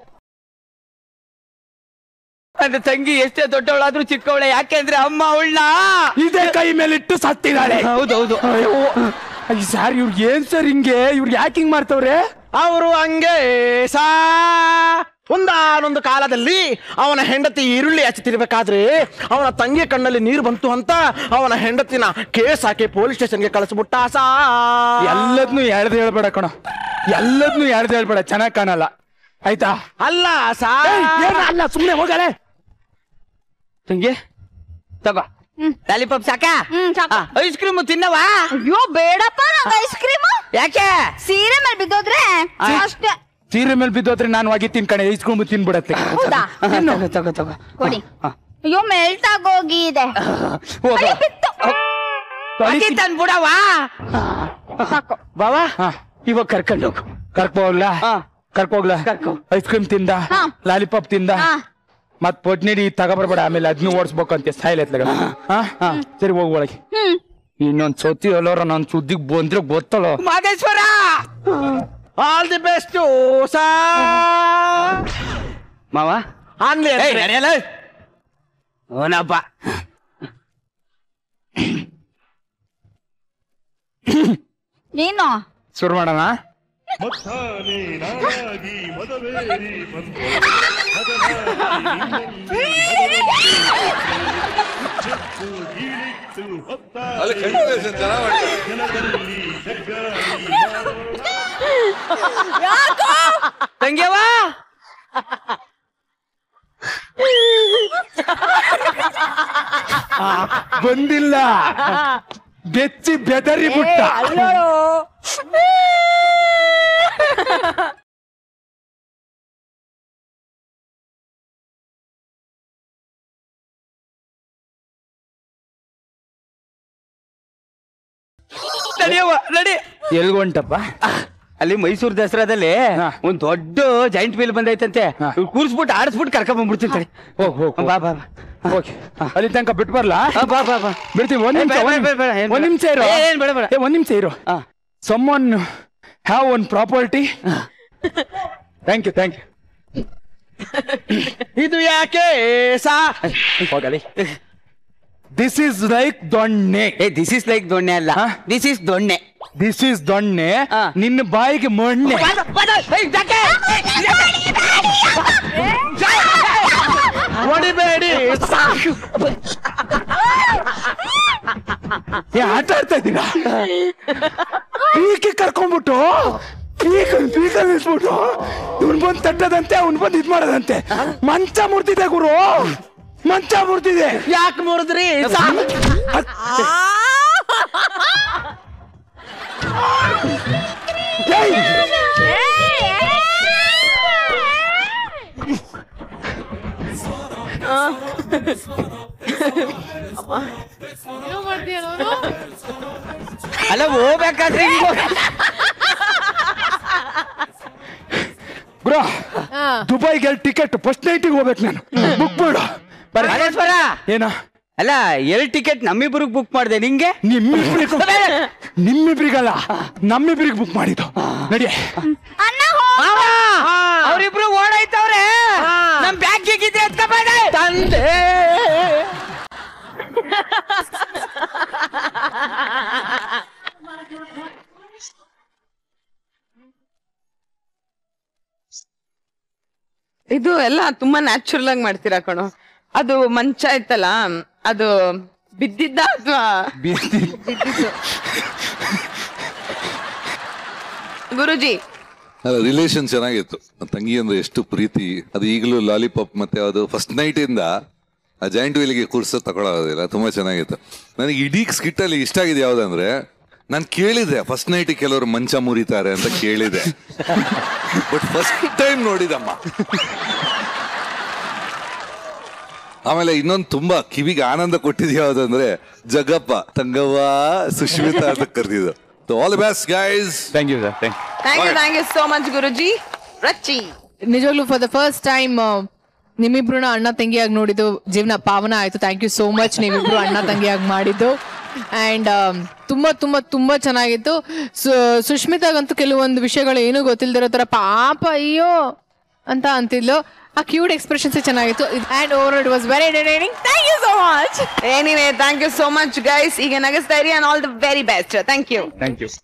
ನನ್ನ ತಂಗಿ ಎಷ್ಟೇ ದೊಡ್ಡವಳಾದ್ರೂ ಚಿಕ್ಕವಳೆ ಯಾಕೆಂದ್ರೆ ಅಮ್ಮ ಅವಳನ್ನ ಇದೇ ಕೈ ಮೇಲಿಟ್ಟು ಸತ್ತಿದ್ದಾಳೆ ಹೌದೌದು ಅಯ್ಯೋ ಸರ್ ಇವ್ರಿಗೆ ಏನ್ ಸರ್ ಹಿಂಗೆ ಇವ್ರಿಗೆ ಯಾಕೆ ಹಿಂಗ್ ಮಾಡ್ತವ್ರೆ ಅವರು ಹಂಗೆ ಸಾ ಒಂದಾನೊಂದು ಕಾಲದಲ್ಲಿ ಅವನ ಹೆಂಡತಿ ಈರುಳ್ಳಿ ಹಚ್ಚುತ್ತಿರ್ಬೇಕಾದ್ರೆ ಅವನ ತಂಗಿ ಕಣ್ಣಲ್ಲಿ ನೀರು ಬಂತು ಅಂತ ಅವನ ಹೆಂಡತಿನ ಕೇಸ್ ಹಾಕಿ ಪೊಲೀಸ್ ಸ್ಟೇಷನ್ಗೆ ಕಳಿಸ್ಬಿಟ್ಟ ಸಾ ಎಲ್ಲದ್ನು ಎಳ್ದು ಹೇಳ್ಬೇಡ ಕಣ ಎಲ್ಲದ್ನು ಎಳ್ದು ಹೇಳ್ಬೇಡ ಚೆನ್ನಾಗ್ ಕಾಣಲ್ಲ ಆಯ್ತಾ ಅಲ್ಲ ಸಾ ಏಯ್, ಏನು ಅಲ್ಲ ಸುಮ್ನೆ ಹೋಗಲೆ ತಂಗಿ ತಗೋ ಲಾಲಿಪಾಪ್ ಸಾಕಾ ಹ್ಮ್, ಸಾಕು. ಐಸ್ ಕ್ರೀಮ್ ತಿನ್ನವಾ ಅಯ್ಯೋ ಬೇಡಪ್ಪ ನಂಗೆ ಐಸ್ ಕ್ರೀಮ್ ಯಾಕೆ ಸೀರೆ ಮೇಲೆ ಬಿದ್ದೋದ್ರೆ ಅಷ್ಟೇ ಸೀರೆ ಮೇಲೆ ಬಿದ್ದೋದ್ರೆ ನಾನು ಒಗಿತೀನಿ ಕಣೆ ಇಸ್ಕೊಂಡು ತಿನ್ಬಿಡತ್ತೆ ಹೌದಾ ತಗೋ ತಗೋ ತಗೋ ಕೊಡಿ ಅಯ್ಯೋ ಮೆಲ್ಟ್ ಆಗೋಗಿದೆ ಹೋಗು. ಅಯ್ಯೋ, ಬಿತ್ತು. ಅಕ್ಕಿ ತಂದ್ಬಿಡವಾ ಸಾಕು ಬಾವಾ ಹಾ. ಇವಾಗ ಕರ್ಕೊಂಡು ಹೋಗು ಕರ್ಕೋಗ್ಲಾ ಹಾ. ಕರ್ಕೋಗ್ಲಾ ಕರ್ಕೊ. ಐಸ್ ಕ್ರೀಮ್ ತಿಂದ ಹಾ. ಲಾಲಿಪಾಪ್ ತಿಂದ ಹಾ. ಮತ್ ಪೊಟ್ನಿಡಿ ತಗೊಬರ್ಬೇಡ ಆಮೇಲೆ ಅದನ್ನು ಓಡಿಸ್ಬೇಕು ಅಂತ ಸ್ಟೈಲ್ ಎತ್ಲಾಗ ಹಾ ಸರಿ ಹೋಗ್ ಒಳಗೆ ಹ್ಮ್ ಇನ್ನೊಂದ್ ಸತಿ ಎಲ್ಲಾರ ನನ್ ಸುದ್ದಿಗ್ ಬಂದ್ರೆ ಗೊತ್ತಲ್ಲ ಮಾದೇಶ್ವರ ಆಲ್ ದಿ ಬೆಸ್ಟ್ ಸಾ ಮಾವ ಅನ್ಲಿ ಏಯ್, ಅಂದ್ರೆ. ನಡೆಯಲ್ಲ ಓನಪ್ಪ ನೀನು ಶುರು ಮಾಡೋಣ ಅಲ್ಲಿ ಕಂಟಿನ್ಯೂಷನ್ ಚೆನ್ನಾಗಿ ತಂಗ್ಯವ ಬಂದಿಲ್ಲ ಬೆಚ್ಚಿ ಬೆದರಿ ಬಿಟ್ಟ ನಡಿಯವ್ವ ನಡಿ ಎಲ್ಗೊಂಟಪ್ಪ ಅಲ್ಲಿ ಮೈಸೂರು ದಸರಾದಲ್ಲಿ ಹಾ. ಒಂದ್ ದೊಡ್ಡ ಜಾಯಿಂಟ್ ವೀಲ್ ಬಂದೈತಂತೆ ಹಾ. ಇವ್ರ್ ಕೂರ್ಸ್ಬಿಟ್ಟು ಆಡಿಸ್ಬಿಟ್ಟು ಕರ್ಕೊಂಡ್ ಬಂದ್ಬಿಡ್ತೀನಿ ತಡಿ. ಹೋಗ್ ಹೋಗ್ ಬಾ ಬಾ ಬಾ. ಓಕೆ ಅಲ್ಲಿ ತನಕ ಬಿಟ್ಟು ಬರ್ಲಾ ಹಾ, ಬಾ ಬಾ ಬಾ ಬಿಡ್ತೀವಿ ಒಂದ್ ಏ, ನಿಮಿಷ ಬೇಡ, ಬೇಡ, ಬೇಡ, ಏನ್ ಒಂದ್ ನಿಮಿಷ ಇರು ಏ, ಏನ್ ಬೇಡ, ಬೇಡ. ಏ, ಒಂದ್ ನಿಮಿಷ ಇರು ಹಾ. Someone have one property thank you thank you ಇದು ಯಾಕೆ ಸಾ ಹೋಗಲಿ ದಿಸ್ ಈಸ್ ಲೈಕ್ ದೊಣ್ಣೆ ಏ ದಿಸ್ ಇಸ್ ಲೈಕ್ ದೊಣ್ಣೆ ಅಲ್ಲ ಹಾ? ದಿಸ್ ಇಸ್ ದೊಣ್ಣೆ ದಿಸ್ ಈಸ್ ದೊಣ್ಣೆ ಹಾ. ನಿನ್ನ ಬಾಯಿಗೆ ಮೊಣ್ಣೆ ಹೊಡಿಬೇಡಿ ಏ ಆಟ ಆಡ್ತಾ ಇದ್ದೀರಾ ಪೀಕೆ ಕರ್ಕೊಂಡ್ಬಿಟ್ಟು ಪೀಕ್ ಪೀಕ ನಿಲ್ಸ್ಬಿಟ್ಟು ಇವ್ನ್ ಬಂದ್ ತಟ್ಟದಂತೆ ಅವ್ನ್ ಬಂದ್ ಇದ್ ಮಾಡೋದಂತೆ ಮಂಚ ಮುರ್ತಿದೆ ಗುರು ಮಂಚ ಮುರ್ತಿದೆ ಯಾಕೆ ಮುರಿದ್ರಿ ಏಯ್! ಅಲ್ಲ ಹೋಗ್ಬೇಕಾದ್ರೆ ಹಿಂಗ್ ಹೋಗ್- ಗುರು ದುಬೈಗೆ ಟಿಕೆಟ್ ಫಸ್ಟ್ ನೈಟಿಗೆ ಹೋಗ್ಬೇಕು ನಾನು ಬುಕ್ ಮಾಡು ಬರ್ರಿ ಮಹೇಶ್ವರ ಏನ ಅಲ್ಲ ಎರಡ್ ಟಿಕೆಟ್ ನಮ್ಮಿಬ್ರಿಗೆ ಬುಕ್ ಮಾಡಿದೆ ನಿಂಗೆ ನಿಮ್ಮಿಬ್ರಿಗೂ ನಿಮ್ಮಿಬ್ರಿಗಲ್ಲ ನಮ್ಮಿಬ್ರಿಗೆ ಬುಕ್ ಮಾಡಿದ್ದು ನಡಿ ಅಣ್ಣ ಹೋಗ್ ಅವ್ರಿಬ್ರು ಓಡಾಯ್ತವ್ರೆ ನಮ್ ಬ್ಯಾಗ್ ಗಿಗಿದ್ರೆ ಎತ್ಕೊಬೇಡ ತಂದೆ ಇದು ಎಲ್ಲ ತುಂಬಾ ನ್ಯಾಚುರಲ್ ಆಗಿ ಮಾಡ್ತೀರಾ ಕಣೋ ಅದು ಮಂಚ ಇತ್ತಲ್ಲ ಅದು ಬಿದ್ದಿದ್ದ ಅಥವಾ ಗುರುಜಿ ಅಲ್ಲ ರಿಲೇಷನ್ ಚೆನ್ನಾಗಿತ್ತು ನನ್ ತಂಗಿ ಅಂದ್ರೆ ಎಷ್ಟು ಪ್ರೀತಿ ಅದು ಈಗಲೂ ಲಾಲಿಪಾಪ್ ಮತ್ತೆ ಅದು ಫಸ್ಟ್ ನೈಟ್ ಇಂದ ಆ ಜಾಯಿಂಟ್ ವೀಲಿಗೆ ಕೂರ್ಸ ತಗೊಳ್ಳೋದಿಲ್ಲ ತುಂಬಾ ಚೆನ್ನಾಗಿತ್ತು ನನಗೆ ಇಡೀ ಸ್ಕಿಟ್ ಅಲ್ಲಿ ಇಷ್ಟ ಆಗಿದೆ ಯಾವ್ದಂದ್ರೆ ನಾನು ಕೇಳಿದೆ ಫಸ್ಟ್ ನೈಟ್ ಕೆಲವರು ಮಂಚ ಮುರಿತಾರೆ ಅಂತ ಕೇಳಿದೆ ಬಟ್ ಫಸ್ಟ್ ಟೈಮ್ ನೋಡಿದಮ್ಮ ಆಮೇಲೆ ಇನ್ನೊಂದು ತುಂಬಾ ಕಿವಿಗೆ ಆನಂದ ಕೊಟ್ಟಿದ್ ಯಾವ್ದಂದ್ರೆ ಜಗಪ್ಪ ತಂಗವ್ವ ಸುಶ್ಮಿತಾ ಅಂತ ಕರೆದಿದ್ದು all the best guys thank you sir thank thank you thank you so much Guruji ರಚ್ಚಿ ನಿಜವಾಗ್ಲೂ ಫಾರ್ ದ ಫಸ್ಟ್ ಟೈಮ್ ನಿಮ್ಮಿಬ್ರನ್ನ ಅಣ್ಣ ತಂಗಿಯಾಗಿ ನೋಡಿದ್ದು ಜೀವನ ಪಾವನ ಆಯ್ತು ಥ್ಯಾಂಕ್ ಯು ಸೋ ಮಚ್ ನೀವಿಬ್ರು ಅಣ್ಣ ತಂಗಿಯಾಗಿ ಮಾಡಿದ್ದು ಅಂಡ್ ತುಂಬಾ ತುಂಬಾ ತುಂಬಾ ಚೆನ್ನಾಗಿತ್ತು ಸು- ಸುಷ್ಮಿತಾಗಂತೂ ಕೆಲವೊಂದು ವಿಷಯಗಳು ಏನೂ ಗೊತ್ತಿಲ್ದಿರೋ ತರ ಪಾಪ ಅಯ್ಯೋ ಅಂತ ಅಂತಿದ್ಲು ಆ ಕ್ಯೂಟ್ ಎಕ್ಸ್ಪ್ರೆಷನ್ಸ್ ಚೆನ್ನಾಗಿತ್ತು and over it was very entertaining thank you so much anyway thank you so much guys ಈಗ ನಗಿಸ್ತಾ ಇರಿ and all the very best thank you thank you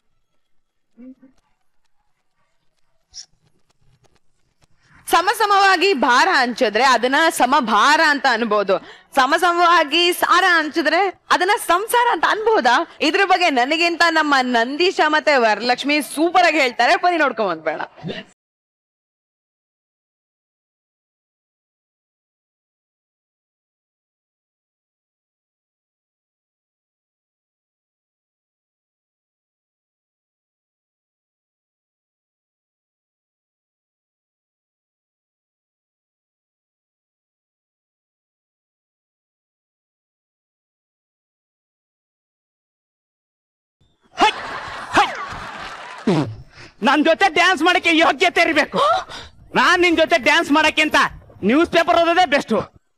ಸಮಸಮವಾಗಿ ಭಾರ ಹಂಚಿದ್ರೆ ಅದನ್ನ ಸಮಭಾರ ಅಂತ ಅನ್ಬೋದು ಸಮಸಮವಾಗಿ ಸಾರ ಹಂಚಿದ್ರೆ ಅದನ್ನ ಸಂಸಾರ ಅಂತ ಅನ್ಬೋದಾ ಇದ್ರ ಬಗ್ಗೆ ನನಗಿಂತ ನಮ್ಮ ನಂದೀಶ ಮತ್ತೆ ವರಲಕ್ಷ್ಮಿ ಸೂಪರ್ ಆಗಿ ಹೇಳ್ತಾರೆ ಬನ್ನಿ ನೋಡ್ಕೊಂಡ್ ಬಂದ್ಬೇಡ ನನ್ ಜೊತೆ ಡ್ಯಾನ್ಸ್ ಮಾಡಕ್ಕೆ ಯೋಗ್ಯತೆ ಇರ್ಬೇಕು ನಾನ್ ನಿನ್ ಜೊತೆ ಡ್ಯಾನ್ಸ್ ಮಾಡಕ್ಕೆ ಅಂತ ನ್ಯೂಸ್ ಪೇಪರ್ ಓದೋದೇ ಬೆಸ್ಟ್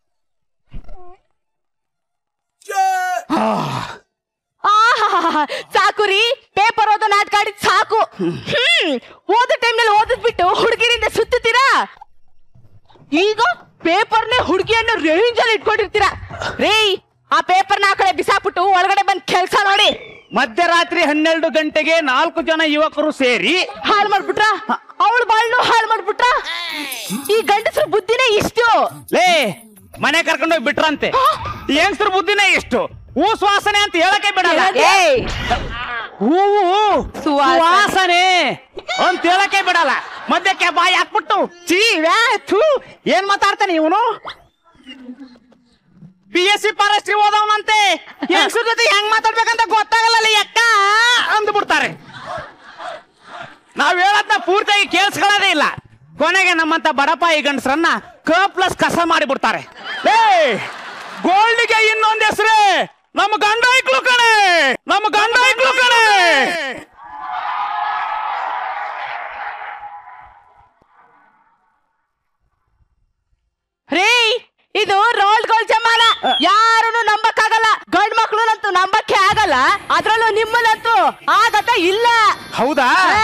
ಆಹಾಹಾಹಾ. ಸಾಕು ರೀ ಪೇಪರ್ ಓದೋ ನಾಟಕ ಆಡಿದ್ ಸಾಕು ಹ್ಮ್ ಓದೋ ಟೈಮ್ನಲ್ಲಿ ಓದಿದ್ಬಿಟ್ಟು ಹುಡುಗಿರಿಂದ ಸುತ್ತುತ್ತೀರಾ ಈಗ ಪೇಪರ್ನೇ ಹುಡುಗಿಯನ್ನ ರೇಂಜ್ ಅಲ್ಲಿ ಇಟ್ಕೊಂಡಿರ್ತೀರಾ ರೀ ಆ ಪೇಪರ್ನ ಆ ಕಡೆ ಬಿಸಾಕ್ಬಿಟ್ಟು ಒಳಗಡೆ ಬಂದ್ ಕೆಲ್ಸ ನೋಡಿ ಮಧ್ಯರಾತ್ರಿ ಹನ್ನೆರಡು ಗಂಟೆಗೆ ನಾಲ್ಕು ಜನ ಯುವಕರು ಸೇರಿ ಹಾಳು ಮಾಡ್ಬಿಟ್ರ ಅವಳು ಬಾಳ್ನು ಹಾಳು ಮಾಡ್ಬಿಟ್ರ ಈ ಗಂಡಸ್ರ ಬುದ್ಧಿನೇ ಇಷ್ಟು ಲೇ ಮನೆ ಕರ್ಕೊಂಡೋಗಿ ಬಿಟ್ರಂತೆ ಹೆಂಗಸ್ರ ಬುದ್ಧಿನೇ ಇಷ್ಟು ಹೂ ಸುವಾಸನೆ ಅಂತ ಹೇಳಕ್ಕೆ ಬಿಡಲ್ಲ ಏಯ್ ಹೂವು ಸುವಾಸನೆ. ಸುವಾಸನೆ ಅಂತ ಹೇಳಕ್ಕೆ ಬಿಡಲ್ಲ ಮಧ್ಯಕ್ಕೆ ಬಾಯಿ ಹಾಕ್ಬಿಟ್ಟು ಚೀ ವ್ಯಾ, ಥು, ಏನ್ ಮಾತಾಡ್ತಾನೆ ಇವನು ಪಿ ಎಸ್ ಸಿ ಫಾರೆಸ್ಟ್ರಿ ಓದವನಂತೆ ಹೆಂಗಸ್ರ ಜೊತೆ ಹೆಂಗ್ ಮಾತಾಡ್ಬೇಕಂತ ಗೊತ್ತಾಗಲ್ಲ ಅಕ್ಕ ಅಂದ್ಬಿಡ್ತಾರೆ ನಾವ್ ಹೇಳದ್ನ ಪೂರ್ತಿಯಾಗಿ ಕೇಳಿಸ್ಕೊಳ್ಳೋದೇ ಇಲ್ಲ ಕೊನೆಗೆ ನಮ್ಮಂತ ಬಡಪಾಯಿ ಗಂಡಸ್ರನ್ನ ಕ ಪ್ಲಸ್ ಕಸ ಮಾಡಿಬಿಡ್ತಾರೆ ಏ ಗೋಲ್ಡ್ಗೆ ಇನ್ನೊಂದ್ ಹೆಸ್ರೇ ನಮ್ಮ ಗಂಡ ಐಕ್ಳು ಕಣೆ ನಮ್ಮ ಗಂಡ ಐಕ್ಳು ಕಣೆ ರೀ ಇದು ರೋಲ್ ಗೋಲ್ ಜಮಾನ ಯಾರನ್ನು ನಂಬಕ್ಕಾಗಲ್ಲ ಗಂಡ್ ಮಕ್ಳುನಂತೂ ನಂಬಕ್ಕೆ ಆಗಲ್ಲ ಅದ್ರಲ್ಲೂ ನಿಮ್ಮನ್ನಂತೂ ಆಗತ್ತ ಇಲ್ಲ ಹೌದಾ ಹಾ.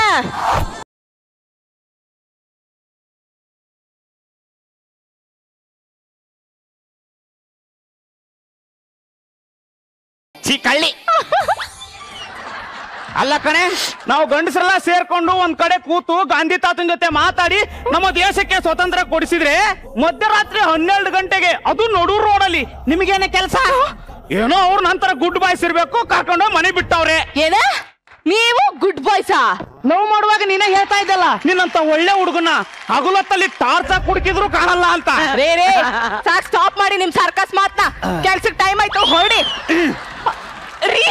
ಛೀ ಕಳ್ಳಿ ಅಲ್ಲ ಕಣೆ ನಾವು ಗಂಡಸರೆಲ್ಲ ಸೇರ್ಕೊಂಡು ಒಂದ್ ಕಡೆ ಕೂತು ಗಾಂಧಿ ತಾತನ ಜೊತೆ ಮಾತಾಡಿ ನಮ್ಮ ದೇಶಕ್ಕೆ ಸ್ವತಂತ್ರ ಕೊಡಿಸಿದ್ರೆ ಮಧ್ಯರಾತ್ರಿ ಹನ್ನೆರಡು ಗಂಟೆಗೆ ಅದು ನಡು ರೋಡಲ್ಲಿ ನಿಮಗೇನೆ ಕೆಲಸ ಏನೋ ಅವ್ರ ನಂತರ ಗುಡ್ ಬಾಯ್ಸ್ ಇರ್ಬೇಕು ಕರ್ಕೊಂಡು ಮನೆ ಬಿಟ್ಟವ್ರೆ ಏನ ನೀವು ಗುಡ್ ಬಾಯ್ಸಾ ನೋವು ಮಾಡುವಾಗ ನೀನೇ ಹೇಳ್ತಾ ಇದ್ದಲ್ಲ ನಿನ್ನಂತ ಒಳ್ಳೆ ಹುಡುಗನ ಹಗುಲತ್ತಲ್ಲಿ ಟಾರ್ಚ್ ಕುಡುಕಿದ್ರು ಕಾಣಲ್ಲ ಅಂತ ರೇ ರೇ ಸಾಕ್ ಸ್ಟಾಪ್ ಮಾಡಿ ನಿಮ್ ಸರ್ಕಸ್ ಮಾತ್ನ ಕೆಲ್ಸಕ್ ಟೈಮ್ ಆಯ್ತು ಹೊರಡಿ ರೀ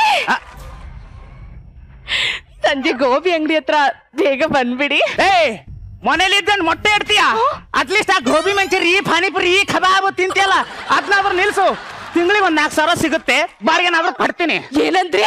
ಸಂಜೆ ಗೋಬಿ ಅಂಗಡಿ ಹತ್ರ ಬೇಗ ಬಂದ್ಬಿಡಿ ಏ ಮನೇಲಿ ಇದ್ದಂಡ್ ಮೊಟ್ಟೆ ಇಡ್ತೀಯ ಅಟ್ಲೀಸ್ಟ್ ಆ ಗೋಬಿ ಮಂಚೂರಿ ಪಾನಿಪುರಿ ಕಬಾಬ್ ತಿಂತಿಯಲ್ಲ ಅದ್ನಾದ್ರೂ ನಿಲ್ಸು ತಿಂಗಳಿಗೆ ಒಂದ್ ನಾಲ್ಕು ಸಾವಿರ ಸಿಗುತ್ತೆ ಬಾಡಿಗೆನಾದ್ರೂ ಕಟ್ತೀನಿ ಏನಂದ್ರಿ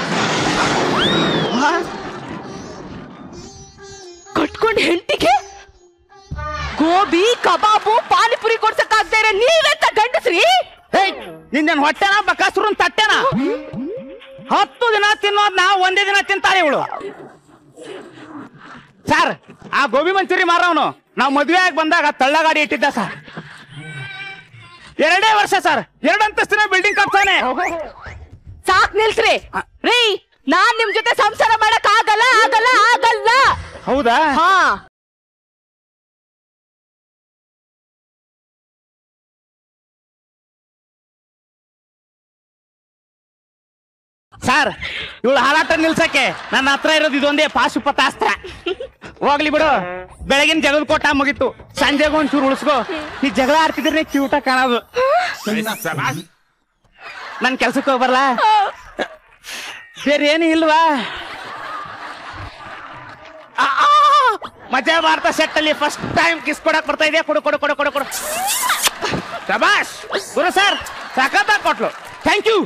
ಕಟ್ಕೊಂಡ್ ಹೆಂಡತಿಗೆ ಗೋಬಿ ಕಬಾಬು ಪಾನಿಪುರಿ ಕೊಡ್ಸಕ್ ಆಗ್ತಾ ಇರೋ ನೀವೆಂತ ಗಂಡಸ್ರಿ ಏಯ್ ನಿನ್ನ ಹೊಟ್ಟೆನ ಬಕಾಸುರನ್ ತಟ್ಟೆನ ಹತ್ತು ದಿನ ತಿನ್ನೋದ್ನ ಒಂದೇ ದಿನ ತಿಂತಾರೆ ಇವಳು ಸರ್ ಆ ಗೋಬಿ ಮಂಚೂರಿ ಮಾರವನು ನಾವು ಮದುವೆ ಆಗಿ ಬಂದಾಗ ತಳ್ಳಗಾಡಿ ಇಟ್ಟಿದ್ದ ಸರ್ ಎರಡೇ ವರ್ಷ ಸರ್ ಎರಡು ಅಂತಸ್ತಿನ ಬಿಲ್ಡಿಂಗ್ ಕಟ್ತಾನೆ ಸಾಕ್ ನಿಲ್ಸ್ರಿ ರೀ ನಾನ್ ನಿಮ್ ಜೊತೆ ಸಂಸಾರ ಮಾಡಕ್ ಆಗಲ್ಲ ಆಗಲ್ಲ ಆಗಲ್ಲ ಹೌದಾ ಹಾ ಸರ್ ಇವಳು ಹಾರಾಟ ನಿಲ್ಸಕ್ಕೆ ನನ್ನ ಹತ್ರ ಇರೋದು ಇದೊಂದೇ ಪಾಶುಪತಾಸ್ತ್ರ ಹೋಗ್ಲಿ ಬಿಡು ಬೆಳಗಿನ ಜಗದ ಕೊಟ್ಟ ಮುಗೀತು ಸಂಜೆಗೆ ಒಂಚೂರು ಉಳಿಸ್ಕೋ ಈ ಜಗಳ ಆಡ್ತಿದ್ರೆ ಕ್ಯೂಟ ಕಾಣೋದು ನನ್ ಕೆಲ್ಸಕ್ಕೆ ಹೋಗ್ಬರ್ಲ ಬೇರೆ ಏನು ಇಲ್ವಾ ಆ, ಆ, ಮಜಾ ಭಾರತ ಸೆಟ್ ಅಲ್ಲಿ ಫಸ್ಟ್ ಟೈಮ್ ಕಿಸ್ ಕೊಡಕ್ ಬರ್ತಾ ಇದೆ ಕೊಡು ಕೊಡು ಕೊಡು ಕೊಡು ಕೊಡು ಶಬಾಷ್ ಗುರು ಸರ್ ಸಖತ್ತಾಗಿ ಕೊಟ್ಲು ಥ್ಯಾಂಕ್ ಯು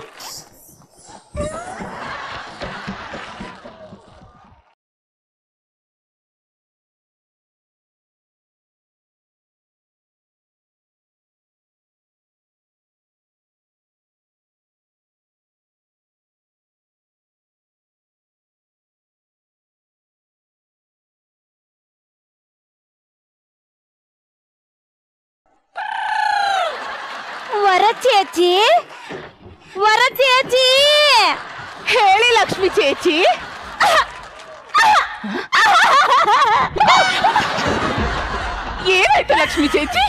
ವರ ചേച്ചി ವರ ചേച്ചി ಹೇಳಿ ಲಕ್ಷ್ಮಿ ಚೇಚಿ ಏನಾಯ್ತು ಲಕ್ಷ್ಮಿ ಚೇಚಿ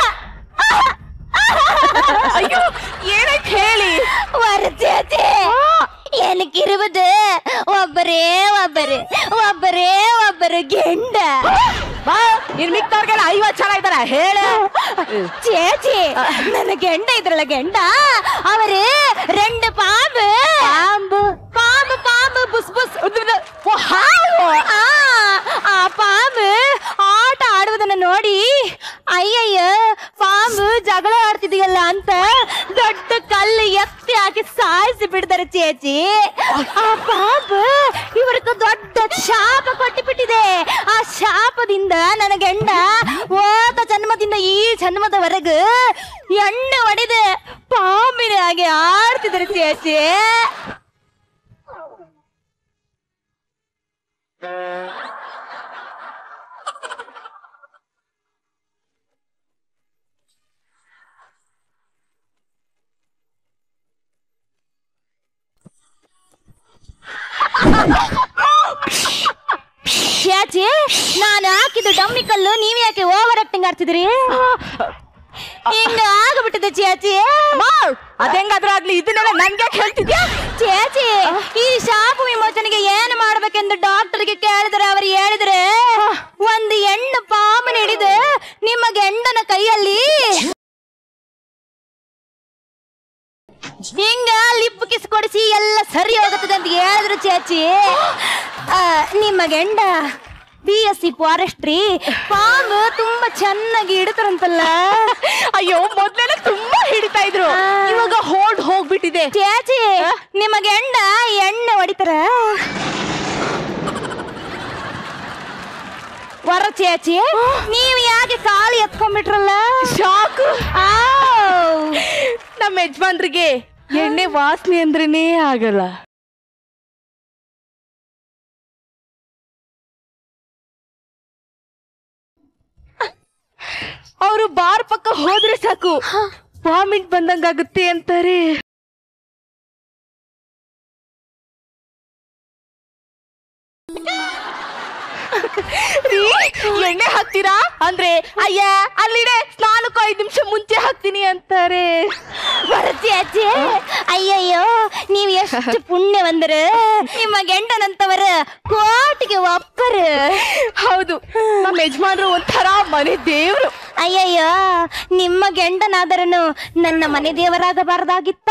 ಅಯ್ಯೋ ಏನಾಯ್ತು ಹೇಳಿ ವರ ചേച്ചി എനിക്കിരുപത് ಒಬ್ಬರೇ ಒಬ್ಬರು ಒಬ್ಬರೇ ಒಬ್ಬರು ಗೆಂಡ ಬಾ ಇನ್ ಮಿಕ್ತವ್ರಿಗೆಲ್ಲ ಐವತ್ ಜನ ಇದಾರ ಹೇಳ ചേച്ചി ನನ್ನ ಗೆಂಡ ಇದ್ರಲ್ಲ ಗೆಂಡ ಅವರು രണ്ട് പാമ്പ് ಪಾಂಬು പാമ്പ് പാമ്പ് ಬುಸ್ ಬುಸ್ ಓ, ಹಾವು ಆ ಆ ಪಾಂಬು ಆಟ ಆಡುವುದನ್ನ ನೋಡಿ ಅಯ್ಯಯ್ಯ ಪಾಂಬು ಜಗಳ ಆಡ್ತಿದೆಯಲ್ಲ ಅಂತ ದೊಡ್ಡ ಕಲ್ಲು ಎತ್ತಿ ಹಾಕಿ ಸಾಯಿಸಿ ಬಿಡ್ತಾರೆ ಚೇಚಿ ಆ ಪಾಂಬು ಇವರಿಗೆ ದೊಡ್ಡ ಶಾಪ ಕೊಟ್ಟು ಬಿಟ್ಟಿದೆ ಆ ಶಾಪದಿಂದ ನನ್ನ ಗಂಡ ಹೋದ ಜನ್ಮದಿಂದ ಈ ಜನ್ಮದವರೆಗೂ ಎಣ್ಣೆ ಹೊಡೆದು ಪಾಂಬಿನ ಹಾಗೆ ಆಡ್ತಿದ್ದಾರೆ ಚೇಚಿ ಚಾಚಿ ನಾನು ಹಾಕಿದ್ದು ಡಮ್ಮಿ ಕಲ್ಲು ನೀವ್ ಯಾಕೆ ಓವರ್ ಆಕ್ಟಿಂಗ್ ಆಡ್ತಿದ್ರಿ ಹಿಂಗ ಆಗ್ಬಿಟ್ಟಿದೆ ಚಾಚಿ ಅದೆಂಗಾದ್ರೂ ಆಗ್ಲಿ ಇದನ್ನೆಲ್ಲ ನನ್ಗೆ ಹೇಳ್ತಿದ್ಯಾ ಚಾಚಿ ಈ ಶಾಪ ವಿಮೋಚನೆಗೆ ಏನು ಮಾಡ್ಬೇಕೆಂದು ಡಾಕ್ಟರ್ಗೆ ಕೇಳಿದ್ರೆ ಅವರು ಹೇಳಿದ್ರೆ ಒಂದು ಹೆಣ್ಣು ಪಾಮನ ಹಿಡಿದು ನಿಮ್ಮ ಗಂಡನ ಕೈಯಲ್ಲಿ ಹಿಂಗ ಲಿಪ್ ಕಿಸ್ ಕೊಡಿಸಿ ಎಲ್ಲ ಸರಿ ಹೋಗುತ್ತದೆ ಅಂತ ಹೇಳಿದ್ರು ಚಾಚಿ ಆ, ನಿಮ್ಮ ಗಂಡ ಬಿ ಎಸ್ ಸಿ ಫಾರೆಸ್ಟ್ರಿ ಪಾಮ್ ತುಂಬಾ ಚೆನ್ನಾಗಿ ಇಡ್ತಾರಂತಲ್ಲ ಅಯ್ಯೋ ಮೊದ್ಲೆಲ್ಲ ತುಂಬಾ ಹಿಡಿತಾ ಇದ್ರು ಆ. ಇವಾಗ ಹೋಲ್ಡ್ ಹೋಗ್ಬಿಟ್ಟಿದೆ ಚಾಚಿ ನಿಮ್ಮ ಗಂಡ ಎಣ್ಣೆ ಹೊಡಿತಾರ ವರ ಚಾಚಿ ನೀವ್ ಯಾಕೆ ಕಾಲು ಎತ್ಕೊಂಡ್ಬಿಟ್ರಲ್ಲ ಶಾಕು ಆವ್. ನಮ್ಮ ಯಜಮಾನ್ರಿಗೆ ಎಣ್ಣೆ ವಾಸನೆ ಅಂದ್ರೇನೇ ಆಗಲ್ಲ ಅವರು ಬಾರ್ ಪಕ್ಕ ಹೋದ್ರೆ ಸಾಕು ವಾಮಿಟ್ ಬಂದಂಗಾಗುತ್ತೆ ಅಂತಾರೆ ರೀ, ಎಣ್ಣೆ ಹಾಕ್ತೀರಾ ಅಂದ್ರೆ ಅಯ್ಯ ಅಲ್ಲಿಡೆ ಸ್ನಾನಕ್ಕೂ ಐದು ನಿಮಿಷ ಮುಂಚೆ ಹಾಕ್ತೀನಿ ಅಂತಾರೆ ಬರತಿ ಅಜ್ಜಿ ಅಯ್ಯಯ್ಯೋ ನೀವ್ ಎಷ್ಟು ಪುಣ್ಯವಂದರು ನಿಮ್ಮ ಗಂಡನಂತವರ ಕೋಟಿಗೆ ಒಪ್ಪರು ಹೌದು ನಮ್ಮ ಯಜಮಾನ್ರು ಒಂಥರ ಮನೆ ದೇವ್ರು ಅಯ್ಯಯ್ಯೋ ನಿಮ್ಮ ಗಂಡನಾದರನು ನನ್ನ ಮನೆ ದೇವರಾಗಬಾರದಾಗಿತ್ತ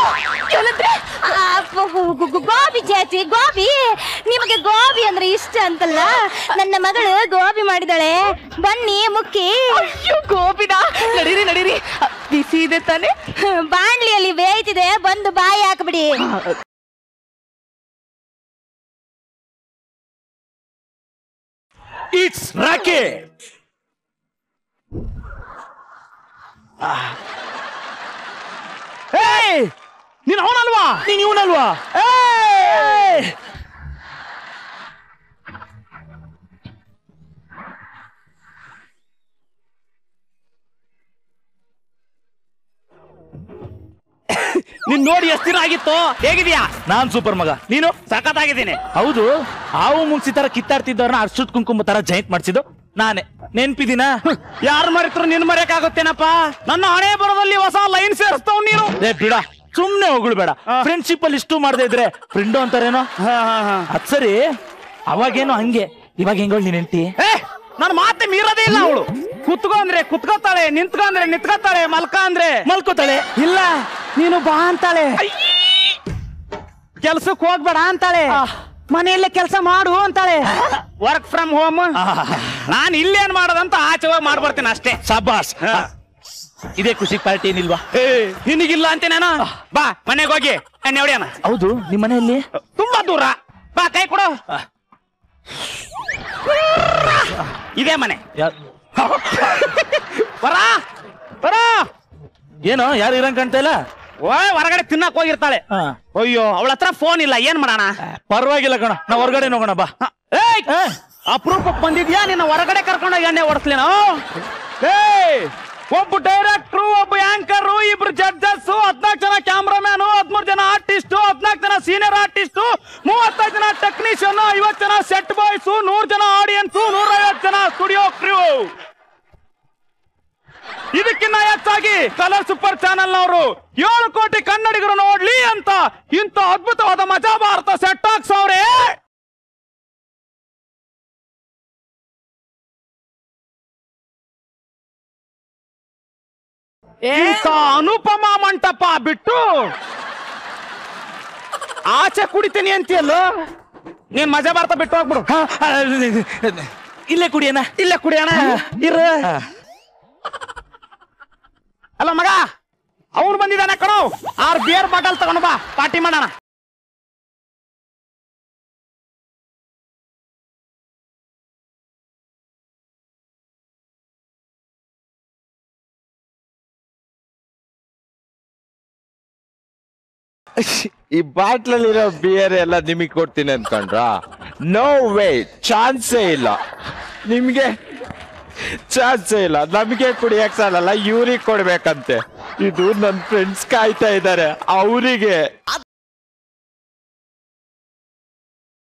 ಗೋಬಿ ಚಾಚಿ ಗೋಬಿ ನಿಮಗೆ ಗೋಬಿ ಅಂದ್ರೆ ಇಷ್ಟ ಅಂತಲ್ಲ ನನ್ನ ಮಗಳು ಗೋಬಿ ಮಾಡಿದಾಳೆ ಬನ್ನಿ ಮುಕ್ಕಿ ಅಯ್ಯೋ ಗೋಬಿನ ನಡೀರಿ ನಡೀರಿ ಬಿಸಿ ಇದೆ ತಾನೆ ಬಾಣ್ಲಿಯಲ್ಲಿ ಬೇಯ್ತಿದೆ ಬಂದು ಬಾಯಿ ಹಾಕ್ಬಿಡಿ ಇಟ್ಸ್ ರಾಕೆಟ್ ಏಯ್ ನೀನ್ ಅವನಲ್ವಾ ನೀನ್ ಇವನಲ್ವಾ ಏಯ್ ನಿನ್ ನೋಡಿ ಎಷ್ಟು ದಿನ ಆಗಿತ್ತು ಹೇಗಿದ್ಯಾ ನಾನ್ ಸೂಪರ್ ಮಗ ನೀನು ಸಖತ್ತಾಗಿದ್ದೀನಿ ಹೌದು ಹಾವು ಮುಗಿಸಿ ತರ ಕಿತ್ತಾಡ್ತಿದ್ದವ್ರನ್ನ ಅರ್ಶುತ್ ಕುಂಕುಮ ತರ ಜೈಂಟ್ ಮಾಡಿಸಿದ್ದು ನಾನೇ ನೆನ್ಪಿದಿನ ಯಾರು ಮರೆತರು ನಿನ್ ಮರೆಯಕ್ಕಾಗುತ್ತೇನಪ್ಪ ನನ್ನ ಹಣೆ ಬರದಲ್ಲಿ ಹೊಸ ಲೈನ್ ಸೇರಿಸ್ತಾವ್ ನೀನು ಏ ಬಿಡ ಸುಮ್ನೆ ಹೊಗಳ್ಬೇಡ ಫ್ರೆಂಡ್ಶಿಪ್ ಅಲ್ಲಿ ಇಷ್ಟು ಮಾಡದೇ ಇದ್ರೆ ಫ್ರೆಂಡು ಅಂತಾರೇನೋ ಅದ್ ಸರಿ ಅವಾಗೇನೋ ಹಂಗೆ ಇವಾಗ ಹೆಂಗೋಳ್ ನೀನ್ ಹೆಂಡ್ತಿ ನನ್ನ ಮಾತೆ ಮೀರೋದೇ ಇಲ್ಲ ಅವಳು ಕುತ್ಕೋ ಅಂದ್ರೆ ಕುತ್ಕೋತಾಳೆ ನಿಂತ್ಕೋ ಅಂದ್ರೆ ನಿಂತ್ಕೋತಾಳೆ ಮಲ್ಕ ಅಂದ್ರೆ ಮಲ್ಕೋತಾಳೆ ಇಲ್ಲ ನೀನು ಬಾ ಅಂತಾಳೆ ಕೆಲ್ಸಕ್ಕೆ ಹೋಗ್ಬೇಡ ಅಂತಾಳೆ ಮನೆಯಲ್ಲೇ ಕೆಲಸ ಮಾಡು ಅಂತಾಳೆ ವರ್ಕ್ ಫ್ರಮ್ ಹೋಮ್ ನಾನು ಇಲ್ಲೇನ್ ಮಾಡೋದಂತ ಆಚೆ ಹೋಗಿ ಮಾಡ್ಬರ್ತೀನಿ ಅಷ್ಟೇ ಸಬಾಸ್ ಇದೇ ಖುಷಿ ಪಾರ್ಟಿ ಏನಿಲ್ವಾ ನಿನಗಿಲ್ಲ ಅಂತ ನಾನು ಬಾ ಮನೆಗೆ ಹೋಗಿ ಎಣ್ಣೆ ಹೊಡಿಯೋಣ ಹೌದು ನಿಮ್ಮ ಮನೆಯಲ್ಲಿ ತುಂಬಾ ದೂರ ಬಾ ಕೈ ಕೊಡು ಇದೇ ಮನೆ ಬರ ಬರ ಏನೋ ಯಾರು ಇರಂಗ್ ಕಾಣ್ತಾ ಇಲ್ಲ ಓಯ್ ಹೊರಗಡೆ ತಿನ್ನಕ್ ಹೋಗಿರ್ತಾಳೆ ಅಯ್ಯೋ ಅವಳ ಹತ್ರ ಫೋನ್ ಇಲ್ಲ ಏನ್ ಮಾಡೋಣ ಪರವಾಗಿಲ್ಲ ಕಣ ನಾ ಹೊರಗಡೆ ಹೋಗೋಣ ಬಾ ಏಯ್ ಅಪರೂಪಕ್ಕೆ ಬಂದಿದ್ಯಾ ನಿನ್ನ ಹೊರಗಡೆ ಕರ್ಕೊಂಡೋಗಿ ಎಣ್ಣೆ ಓಡಿಸ್ಲೇನೋ ಏಯ್ ಒಬ್ಬ ಡೈರೆಕ್ಟ್ರು ಒಬ್ಬ ಆಂಕರ್ ಇಬ್ರು ಜಡ್ಜಸ್ ಹದ್ನಾಲ್ಕು ಜನ ಕ್ಯಾಮ್ರಾಮ್ಯಾನು ಹದ್ಮೂರು ಜನ ಆರ್ಟಿಸ್ಟ್ ಹದ್ನಾಲ್ಕು ಜನ ಸೀನಿಯರ್ ಆರ್ಟಿಸ್ಟ್ ಮೂವತ್ತೈದು ಜನ ಟೆಕ್ನಿಷಿಯನ್ ಐವತ್ತು ಜನ ಸೆಟ್ ಬಾಯ್ಸ್ ನೂರ್ ಜನ ಆಡಿಯನ್ಸ್ ನೂರೈವತ್ತು ಜನ ಸ್ಟುಡಿಯೋ ಕ್ರೂ ಇದಕ್ಕಿನ್ನ ಹೆಚ್ಚಾಗಿ ಕಲರ್ ಸೂಪರ್ ಚಾನೆಲ್ ನವರು ಏಳು ಕೋಟಿ ಕನ್ನಡಿಗರು ನೋಡ್ಲಿ ಅಂತ ಇಂಥ ಅದ್ಭುತವಾದ ಮಜಾ ಭಾರತ ಸೆಟ್ ಹಾಕ್ಸವ್ರೆ ಇಂಥ ಅನುಪಮ ಮಂಟಪ ಬಿಟ್ಟು ಆಚೆ ಕುಡಿತೀನಿ ಅಂತೀಯಲ್ಲ ನೀನ್ ಮಜಾ ಭಾರತ ಬಿಟ್ಟು ಹೋಗ್ಬಿಡು ಇಲ್ಲೇ ಕುಡಿಯೋಣ ಇಲ್ಲೇ ಕುಡಿಯೋಣ ಇರು ಅಲ್ಲ ಮಗ ಅವ್ನು ಬಂದಿದ್ದಾನೆ ಕಣೋ ಆರ್ ಬಿಯರ್ ಬಾಟಲ್ ತಗೊಂಡು ಬಾ ಪಾರ್ಟಿ ಮಾಡೋಣ ಈ ಬಾಟ್ಲಲ್ಲಿರೋ ಬಿಯರ್ ಎಲ್ಲ ನಿಮಗೆ ಕೊಡ್ತೀನಿ ಅನ್ಕೊಂಡ್ರಾ ನೋ ವೇ ಚಾನ್ಸೇ ಇಲ್ಲ ನಿಮ್ಗೆ ಚಾನ್ಸೇ ಇಲ್ಲ ನಮಗೆ ಕುಡಿಯಕ್ ಸಾಲಲ್ಲ ಇವ್ರಿಗೆ ಕೊಡ್ಬೇಕಂತೆ ಇದು ನನ್ನ ಫ್ರೆಂಡ್ಸ್ ಕಾಯ್ತಾ ಇದ್ದಾರೆ ಅವರಿಗೆ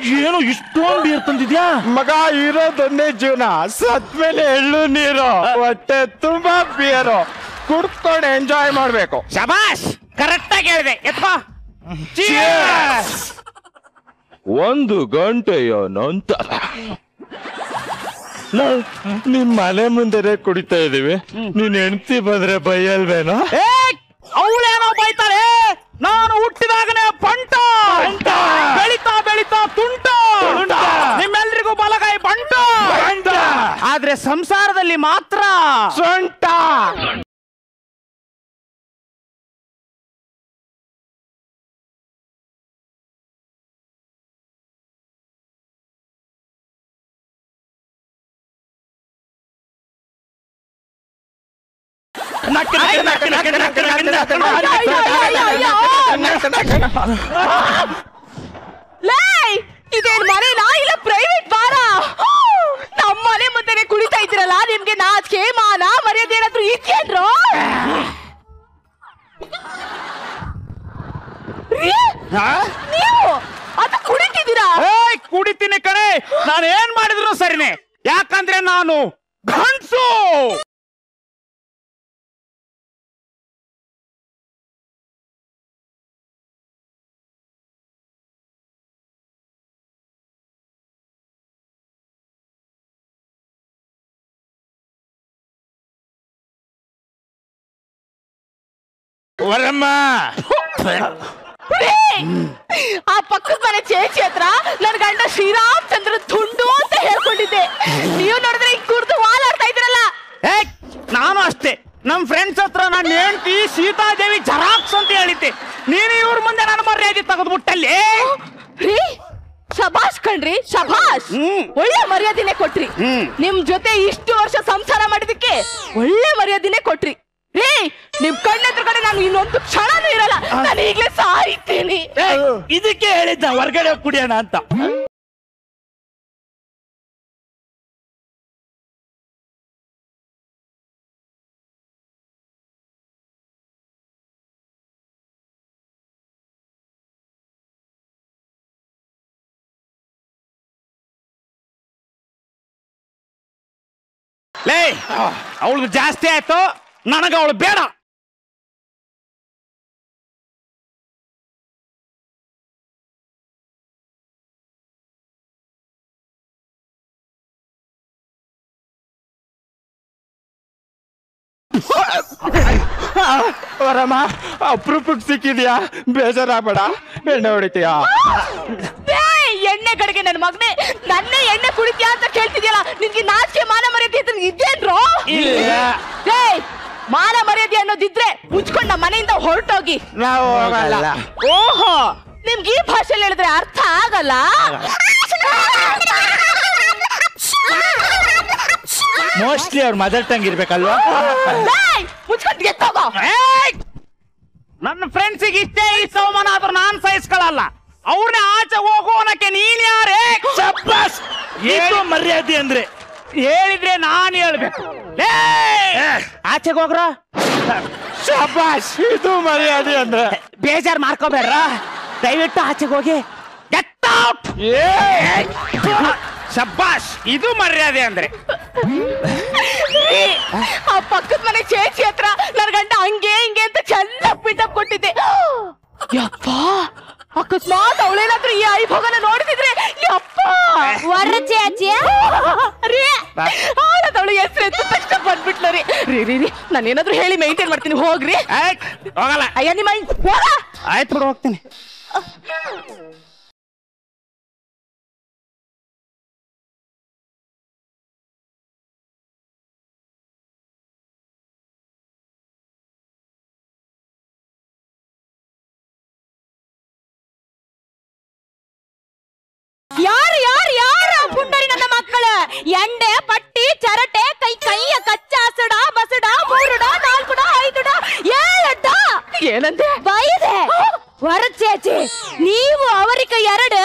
ಏನು ಇಷ್ಟೊಂದು ಬೀರ್ ತಂದಿದ್ಯಾ ಮಗ ಇರೋದೊಂದೇ ಜೀವನ ಸತ್ಮೇಲೆ ಎಳ್ಳು ನೀರು ಹೊಟ್ಟೆ ತುಂಬಾ ಬಿಯರು ಕುಡ್ಕೊಂಡು ಎಂಜಾಯ್ ಮಾಡ್ಬೇಕು ಶಬಾಷ್ ಕರೆಕ್ಟ್ ಆಗಿ ಹೇಳಿದೆ ಎತ್ಕೋ ಒಂದು ಗಂಟೆಯೋ ನಂತರ ನಾವ್ ನಿಮ್ ಮನೆ ಮುಂದೆನೆ ಕುಡಿತಾ ಇದೀವಿ ನೀನ್ ಹೆಂಡತಿ ಬಂದ್ರೆ ಬೈಯಲ್ವೇನೋ ಅವಳೇನೋ ಬೈತಾರೆ ನಾನು ಹುಟ್ಟಿದಾಗನೇ ಪಂಟ ಬೆಳಿತಾ ಬೆಳಿತಾ ತುಂಟ ನಿಮ್ಮೆಲ್ರಿಗೂ ಬಲಗೈ ಬಂಟ ಆದ್ರೆ ಸಂಸಾರದಲ್ಲಿ ಮಾತ್ರ ಸೊಂಟ ಲೇ ಇದೇನ್ ಮನೆನಾ ಇಲ್ಲ ಪ್ರೈವೇಟ್ ಬಾರ ನಮ್ಮ ಮನೆ ಮುಂದೆನೆ ಕುಡಿತಾ ಇದ್ದೀರಲ್ಲ ನಿಮ್ಗೆ ನಾಚಿಕೆ ಮಾನ ಮರ್ಯಾದೆ ಏನಾದ್ರು ಇದ್ಯೇನ್ರೋ ರೀ? ನೀವು ಅದು ಕುಡಿತಿದ್ದೀರಾ ಏಯ್ ಕುಡಿತೀನಿ ಕಣೆ ನಾನು ಏನ್ ಮಾಡಿದ್ರು ಸರಿನೇ ಯಾಕಂದ್ರೆ ನಾನು ಗಂಡ್ಸು ವರಮ್ಮ ರೀ! ಆ ಪಕ್ಕದ ಮನೆ ಚೇಚಿ ಹತ್ರ ನನ್ ಗಂಡ ಶ್ರೀರಾಮಚಂದ್ರ ತುಂಡು ಅಂತ ಹೇಳ್ಕೊಂಡಿದ್ದೆ ನೀವು ನೋಡಿದ್ರೆ ಈಗ ಕುಡ್ದು ವಾಲಾಡ್ತಾ ಇದ್ರಲ್ಲ ಏಯ್ ನಾನು ಅಷ್ಟೇ ನಮ್ ಫ್ರೆಂಡ್ಸ್ ಹತ್ರ ನನ್ನ ಹೆಂಡತಿ ಸೀತಾದೇವಿ ಜರಾಕ್ಸ್ ಅಂತ ಹೇಳಿದ್ದೆ ನೀನು ಇವ್ರ ಮುಂದೆ ನನ್ನ ಮರ್ಯಾದೆ ತೆಗೆದ್ಬಿಟ್ಟಲ್ಲಿ ರೀ ಶಬಾಷ್ ಕಣ್ರಿ ಶಬಾಷ್ ಒಳ್ಳೆ ಮರ್ಯಾದಿನೇ ಕೊಟ್ರಿ ನಿಮ್ ಜೊತೆ ಇಷ್ಟು ವರ್ಷ ಸಂಸಾರ ಮಾಡಿದಕ್ಕೆ ಒಳ್ಳೆ ಮರ್ಯಾದಿನೇ ಕೊಟ್ರಿ ರೀ ನಿಮ್ ಕಣ್ಣೆದುರುಗಡೆ ನಾನು ಇನ್ನೊಂದು ಕ್ಷಣನೂ ಇರಲ್ಲ ನಾನು ಈಗ್ಲೇ ಸಾಯ್ತೀನಿ ಇದಕ್ಕೆ ಹೇಳಿದ್ದ ಹೊರಗಡೆ ಹೋಗ್ ಕುಡಿಯೋಣ ಅಂತ ಲೇ ಅವಳು ಜಾಸ್ತಿ ಆಯ್ತು ನನಗ ಅವಳು ಬೇಡ ವರಮ್ಮ ಅಪ್ರೂಪಕ್ಕೆ ಸಿಕ್ಕಿದ್ಯಾ ಬೇಜಾರಾಗ್ಬೇಡ ಎಣ್ಣೆ ಹೊಡಿತೀಯಾ ಏಯ್, ಎಣ್ಣೆ ಕಡೆಗೆ ನನ್ನ ಮಗನೇ ನನ್ನೇ ಎಣ್ಣೆ ಕುಡಿದ್ಯಾ ಅಂತ ಕೇಳ್ತಿದ್ಯಲ್ಲ ನಿನ್ಗೆ ನಾಚಿಕೆ ಮಾನ ಮರ್ಯಾದೆ ಇದ್ರೆ ಇದೇನ್ರೋ ಇಲ್ಲ. ಏಯ್ ಮಾನ ಮರ್ಯಾದೆ ಅನ್ನೋದಿದ್ರೆ ಮುಚ್ಕೊಂಡ್ ನಮ್ಮ ಮನೆಯಿಂದ ಹೊರಟೋಗಿ ನಾವು ಹೋಗಲ್ಲ ಓಹೋ ನಿಮ್ಗೆ ಈ ಭಾಷೆಲಿ ಹೇಳಿದ್ರೆ ಅರ್ಥ ಆಗಲ್ಲ ಮೋಸ್ಟ್ಲಿ ಅವ್ರ ಮದರ್ ಟಂಗ್ ಇರ್ಬೇಕಲ್ವಾ ಏಯ್, ಮುಚ್ಕೊಂಡ್ ಗೆತ್ತೋಗೋ ಏಯ್! ನನ್ನ ಫ್ರೆಂಡ್ಸಿಗೆ ಇಷ್ಟೇ ಈ ಸೌಮಾನ ಆದ್ರೂ ನಾನ್ ಸಹಿಸ್ಕೊಳಲ್ಲ ಅವ್ರನ್ನ ಆಚೆ ಹೋಗೋನಕ್ಕೆ ನೀನ್ ಯಾರೇ ಶಬ್ಬಾಸ್ ಇದು ಮರ್ಯಾದೆ ಅಂದ್ರೆ ಹೇಳಿದ್ರೆ ನಾನ್ ಹೇಳ್ಬೇಕು ಆಚೆಗೆ ಹೋಗ್ರ ಶಬಾಷ್ ಇದು ಮರ್ಯಾದೆ ಅಂದ್ರೆ ಬೇಜಾರ್ ಮಾಡ್ಕೋಬೇಡ್ರ ದಯವಿಟ್ಟು ಆಚೆಗೆ ಹೋಗಿ Get out! ಶಬ್ಬಾಷ್ ಇದು ಮರ್ಯಾದೆ ಅಂದ್ರೆ ರೀ, ಆ ಪಕ್ಕದ ಮನೆ ಚೇಚಿ ಹತ್ರ ನನ್ ಗಂಡ ಹಂಗೆ ಹಿಂಗೆ ಅಂತ ಚೆನ್ನಾಗ್ ಬಿಟ್ಟಪ್ ಕೊಟ್ಟಿದ್ದೆ ಯಪ್ಪ ಅಕಸ್ಮಾತ್ ಅವಳೇನಾದ್ರೂ ಈ ಐಭೋಗನ ನೋಡಿದಿದ್ರೆ ಯಪ್ಪ ವರ ಚೇಚಿ ರೀ ಆಳದವಳು ಹೆಸರು ಎತ್ತ ತಕ್ಷಣ ಬಂದ್ಬಿಟ್ಲು ರೀ ರೀ ರೀ ರೀ ನಾನೇನಾದ್ರೂ ಹೇಳಿ ಮೇಂಟೈನ್ ಮಾಡ್ತೀನಿ ಹೋಗ್ರಿ ಆಯ್ತ್, ಹೋಗಲ್ಲ ಅಯ್ಯ ನಿಮ್ಮ ಹೋಗ ಆಯ್ತು ಬಿಡು ಹೋಗ್ತೀನಿ ಯಾರು ಯಾರು ಯಾರು ಪುಂಡರಿ ನನ್ನ ಮಕ್ಕಳ ಎಂಡೆ ಪಟ್ಟಿ ಚರಟೆ ಕೈ ಕೈಯ ಕಚ್ಚಾಸಡ ಬಸಡ ಮೂರುಡ ನಾಲ್ಕುಡ ಐದುಡ ಏಳಡ್ಡ ಏನಂದೆ ಬೈದೆ ವರಚೇಚಿ ನೀವು ಅವರಿಗೆ ಎರಡು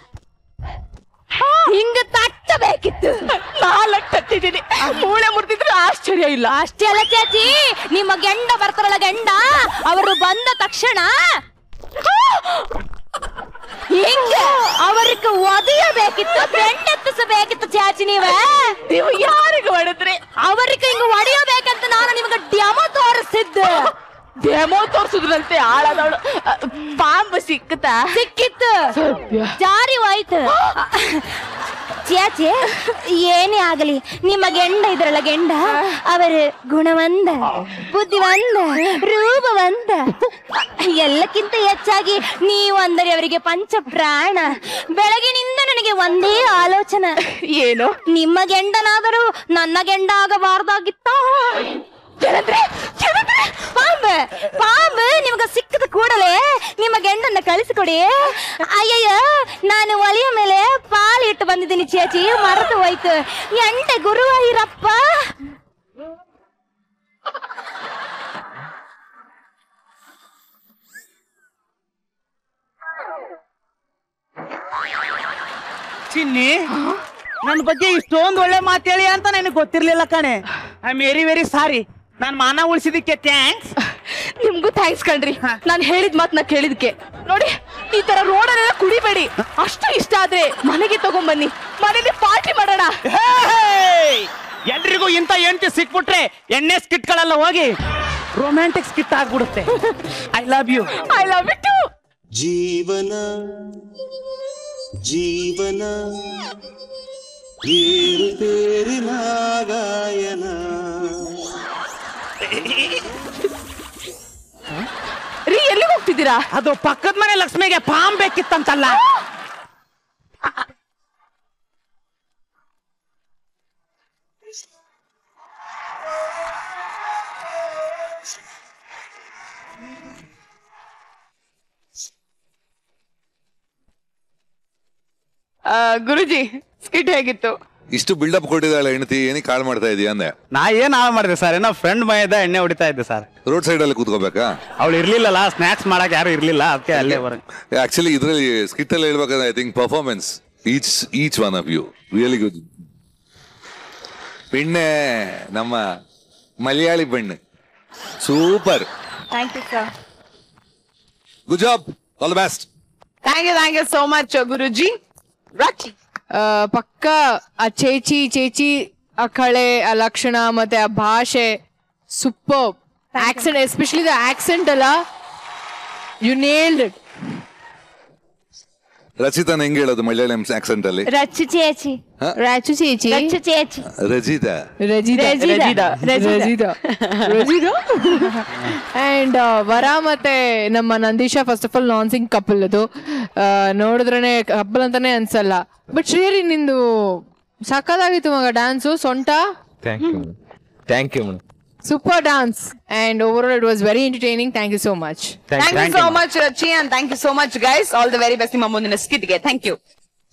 ಹಿಂಗ ತಟ್ಟಬೇಕಿತ್ತು ನಾಲ್ಕು ತಟ್ಟಿದ್ದೀನಿ ಮೂಳೆ ಮುರಿದಿದ್ರೆ ಆಶ್ಚರ್ಯ ಇಲ್ಲ ಅಷ್ಟೇ ಅಲ್ಲ ಚಾಚಿ ನಿಮ್ಮ ಗೆಂಡ ಬರ್ತಾರಲ್ಲ ಗಂಡ ಅವರು ಬಂದ ತಕ್ಷಣ ಹಿಂಗ ಅವರಿಗೆ ಒದೆಯಬೇಕಿತ್ತು ಬೆಂಡೆತ್ತಿಸಬೇಕಿತ್ತು ಚಾಚಿ ನೀವ ನೀವು ಯಾರಿಗೆ ಹೊಡೆದ್ರಿ ಅವರಿಗೆ ಹಿಂಗ ಒಡೆಯಬೇಕಂತ ನಾನು ನಿಮಗೆ ಡ್ಯಾಮೋ ತೋರಿಸ್ತಿದ್ದೆ ಡೆಮೋ ತೋರ್ಸುದ್ರಂತೆ ಆಳದವಳು ಪಾಂಬ್ ಸಿಕ್ಕತ ಸಿಕ್ಕಿತ್ತು ಜಾರಿ ಹೋಯ್ತು ಚಾಚಿ ಏನೇ ಆಗಲಿ ನಿಮ್ಮ ಗೆಂಡ ಇದ್ರಲ್ಲ ಗೆಂಡ ಅವರು ಗುಣವಂದ ಬುದ್ಧಿವಂದ ರೂಪವಂದ ಎಲ್ಲಕ್ಕಿಂತ ಹೆಚ್ಚಾಗಿ ನೀವು ಅಂದರೆ ಅವರಿಗೆ ಪಂಚ ಪ್ರಾಣ ಬೆಳಗಿನಿಂದ ನನಗೆ ಒಂದೇ ಆಲೋಚನೆ ಏನು ನಿಮ್ಮ ಗೆಂಡನಾದರೂ ನನ್ನ ಗೆಂಡ ಆಗಬಾರ್ದಾಗಿತ್ತ ಪಾಂಬ ಪಾಂಬ ನಿಮ್ಗೆ ಸಿಕ್ಕದ ಕೂಡಲೇ ನಿಮ್ಮ ಗೆಂಡನ್ನ ಕಳಿಸಿಕೊಡಿ ಅಯ್ಯಯ್ಯ ನಾನು ಒಲೆಯ ಮೇಲೆ ಪಾಲು ಇಟ್ಟು ಬಂದಿದ್ದೀನಿ ಚೇಚಿ ಮರೆತು ಹೋಯ್ತು ಎಂಟೆ ಗುರುವಾಯಿರಪ್ಪ ಚಿನ್ನಿ ನನ್ನ ಬಗ್ಗೆ ಇಷ್ಟೊಂದು ಒಳ್ಳೆ ಮಾತು ಹೇಳಿ ಅಂತ ನನಗೆ ಗೊತ್ತಿರ್ಲಿಲ್ಲ ಕಣೆ I am very very sorry ನಾನು ಮಾನ ಉಳಿಸಿದಕ್ಕೆ ಥ್ಯಾಂಕ್ಸ್ ನಿಮ್ಗೂ ಥ್ಯಾಂಕ್ಸ್ ಕಣ್ರಿ ನಾನು ಹೇಳಿದ ಮಾತನ್ನ ಕೇಳಿದ್ಕೆ ನೋಡಿ ಈ ತರ ರೋಡಲ್ಲೆಲ್ಲ ಕುಡಿಬೇಡಿ ಅಷ್ಟು ಇಷ್ಟ ಆದ್ರೆ ಮನೆಗೆ ತಗೊಂಬನ್ನಿ ಮನೇಲಿ ಪಾರ್ಟಿ ಮಾಡೋಣ ಎಲ್ರಿಗೂ ಇಂಥ ಹೆಂಡತಿ ಸಿಕ್ಬಿಟ್ರೆ ಎಣ್ಣೆ ಸ್ಕಿಟ್ಗಳೆಲ್ಲ ಹೋಗಿ ರೊಮ್ಯಾಂಟಿಕ್ ಸ್ಕಿಟ್ ಆಗ್ಬಿಡುತ್ತೆ I love you I love it too ಜೀವನ ಜೀವನ ಏರುಪೇರಿನ ಗಾಯನ ರೀ ಎಲ್ಲಿಗೆ ಹೋಗ್ತಿದ್ದೀರಾ ಅದು ಪಕ್ಕದ ಮನೆ ಲಕ್ಷ್ಮಿಗೆ ಪಾಮ್ ಬೇಕಿತ್ತಂತಲ್ಲ ಆ, ಗುರುಜಿ ಸ್ಕಿಟ್ ಹೇಗಿತ್ತು ಇಷ್ಟು ಬಿಲ್ಡಪ್ ಕೊಟ್ಟಿದ್ದಾಳೆ ಹೆಂಡತಿ ಏನಕ್ಕೆ ಕಾಲ್ ಮಾಡ್ತಾ ಇದೀಯ ಅಂದೆ ನಾ ಏನ್ ಹಾಳು ಮಾಡಿದೆ ಸರ್ ಏನೋ ಫ್ರೆಂಡ್ ಮೈದ ಎಣ್ಣೆ ಹೊಡಿತಾ ಇದ್ದೆ ಸರ್ ರೋಡ್ ಸೈಡ್ ಅಲ್ಲಿ ಕೂತ್ಕೋಬೇಕಾ ಅವಳು ಇರ್ಲಿಲ್ಲಲ್ಲ ಸ್ನಾಕ್ಸ್ ಮಾಡಕ್ ಯಾರು ಇರ್ಲಿಲ್ಲ ಅದಕ್ಕೆ ಅಲ್ಲೇ ಬರ ಆಕ್ಚುಲಿ ಇದರಲ್ಲಿ ಸ್ಕಿಟ್ ಅಲ್ಲಿ ಹೇಳ್ಬೇಕಂದ್ರೆ I think performance each each one of you really good ಬೆಣ್ಣೆ ನಮ್ಮ ಮಲಯಾಳಿ ಬೆಣ್ಣೆ super thank you sir good job all the best thank you thank you so much Guruji Rachi ಆ, ಪಕ್ಕ ಆ ಚೇಚಿ ಚೇಚಿ ಆ ಕಳೆ ಆ ಲಕ್ಷಣ ಮತ್ತೆ ಆ ಭಾಷೆ super accent especially the accent ಅಲ್ಲ ಯು ನೇಲ್ಡ್ ಇಟ್ ರಚಿತಾನ್ ಹೆಂಗ್ ಹೇಳೋದು ಮಲಯಾಳಂ ಆಕ್ಸೆಂಟ್ ಅಲ್ಲಿ ರಚ್ಚು ಚೇಚಿ ಹ? ರಾಚು ಚೇಚಿ ರಚ್ಚು ಚೇಚಿ ರಜಿತಾ ರಜಿದಾ ರಜಿದಾ. ರಜಿದಾ ರಜಿದಾ ಅಂಡ್ ವರ ಮತ್ತೆ ನಮ್ಮ Nandeesha first of all non sing couple ಅದು ಆ, ನೋಡಿದ್ರೇನೆ ಕಪಲ್ ಅಂತಾನೆ ಅನ್ಸಲ್ಲ ಬಟ್ ಶ್ರೀರಿ ನಿಂದು ಸಕ್ಕದಾಗಿತ್ತು ಮಗ ಡ್ಯಾನ್ಸು ಸೊಂಟ thank you thank you super dance and over it was very entertaining thank you so much thank you so much Rachi and thank you so much guys all the very best ನಿಮ್ಮ ಮುಂದಿನ ಸ್ಕಿಟ್ಗೆ thank you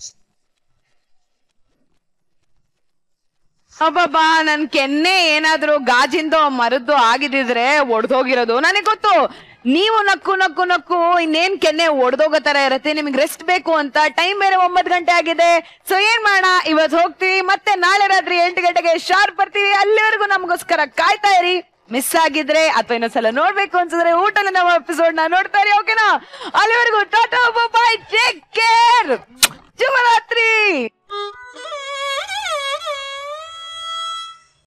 ಅಬ್ಬಬ್ಬಾ ನನ್ ಕೆನ್ನೆ ಏನಾದ್ರೂ ಗಾಜಿಂದೋ ಮರದ್ದು ಆಗಿದ್ರೆ ಒಡ್ದೋಗಿರೋದು ನನಗೆ ಗೊತ್ತು ನೀವು ನಕ್ಕು ನಕ್ಕು ನಕ್ಕು ಇನ್ನೇನ್ ಕೆನ್ನೆ ಒಡ್ದೋಗೋ ತರ ಇರತ್ತೆ ನಿಮ್ಗೆ ರೆಸ್ಟ್ ಬೇಕು ಅಂತ ಟೈಮ್ ಬೇರೆ ಒಂಬತ್ತು ಗಂಟೆ ಆಗಿದೆ ಸೊ ಏನ್ ಮಾಡೋಣ ಇವತ್ತು ಹೋಗ್ತೀವಿ ಮತ್ತೆ ನಾಳೆ ರಾತ್ರಿ ಎಂಟು ಗಂಟೆಗೆ ಶಾರ್ಪ್ ಬರ್ತೀವಿ ಅಲ್ಲಿವರೆಗೂ ನಮಗೋಸ್ಕರ ಕಾಯ್ತಾ ಇರಿ ಮಿಸ್ ಆಗಿದ್ರೆ ಅಥವಾ ಇನ್ನೊಂದ್ಸಲ ನೋಡ್ಬೇಕು ಅನ್ಸಿದ್ರೆ ಊಟದ ನಮ್ಮ ಎಪಿಸೋಡ್ ನ ನೋಡ್ತಾ ಇರಿ ಓಕೆನಾ ಅಲ್ಲಿವರೆಗೂ ಟಾಟಾ ಬಾಯ್ ಟೇಕ್ ಕೇರ್ ಶುಭರಾತ್ರಿ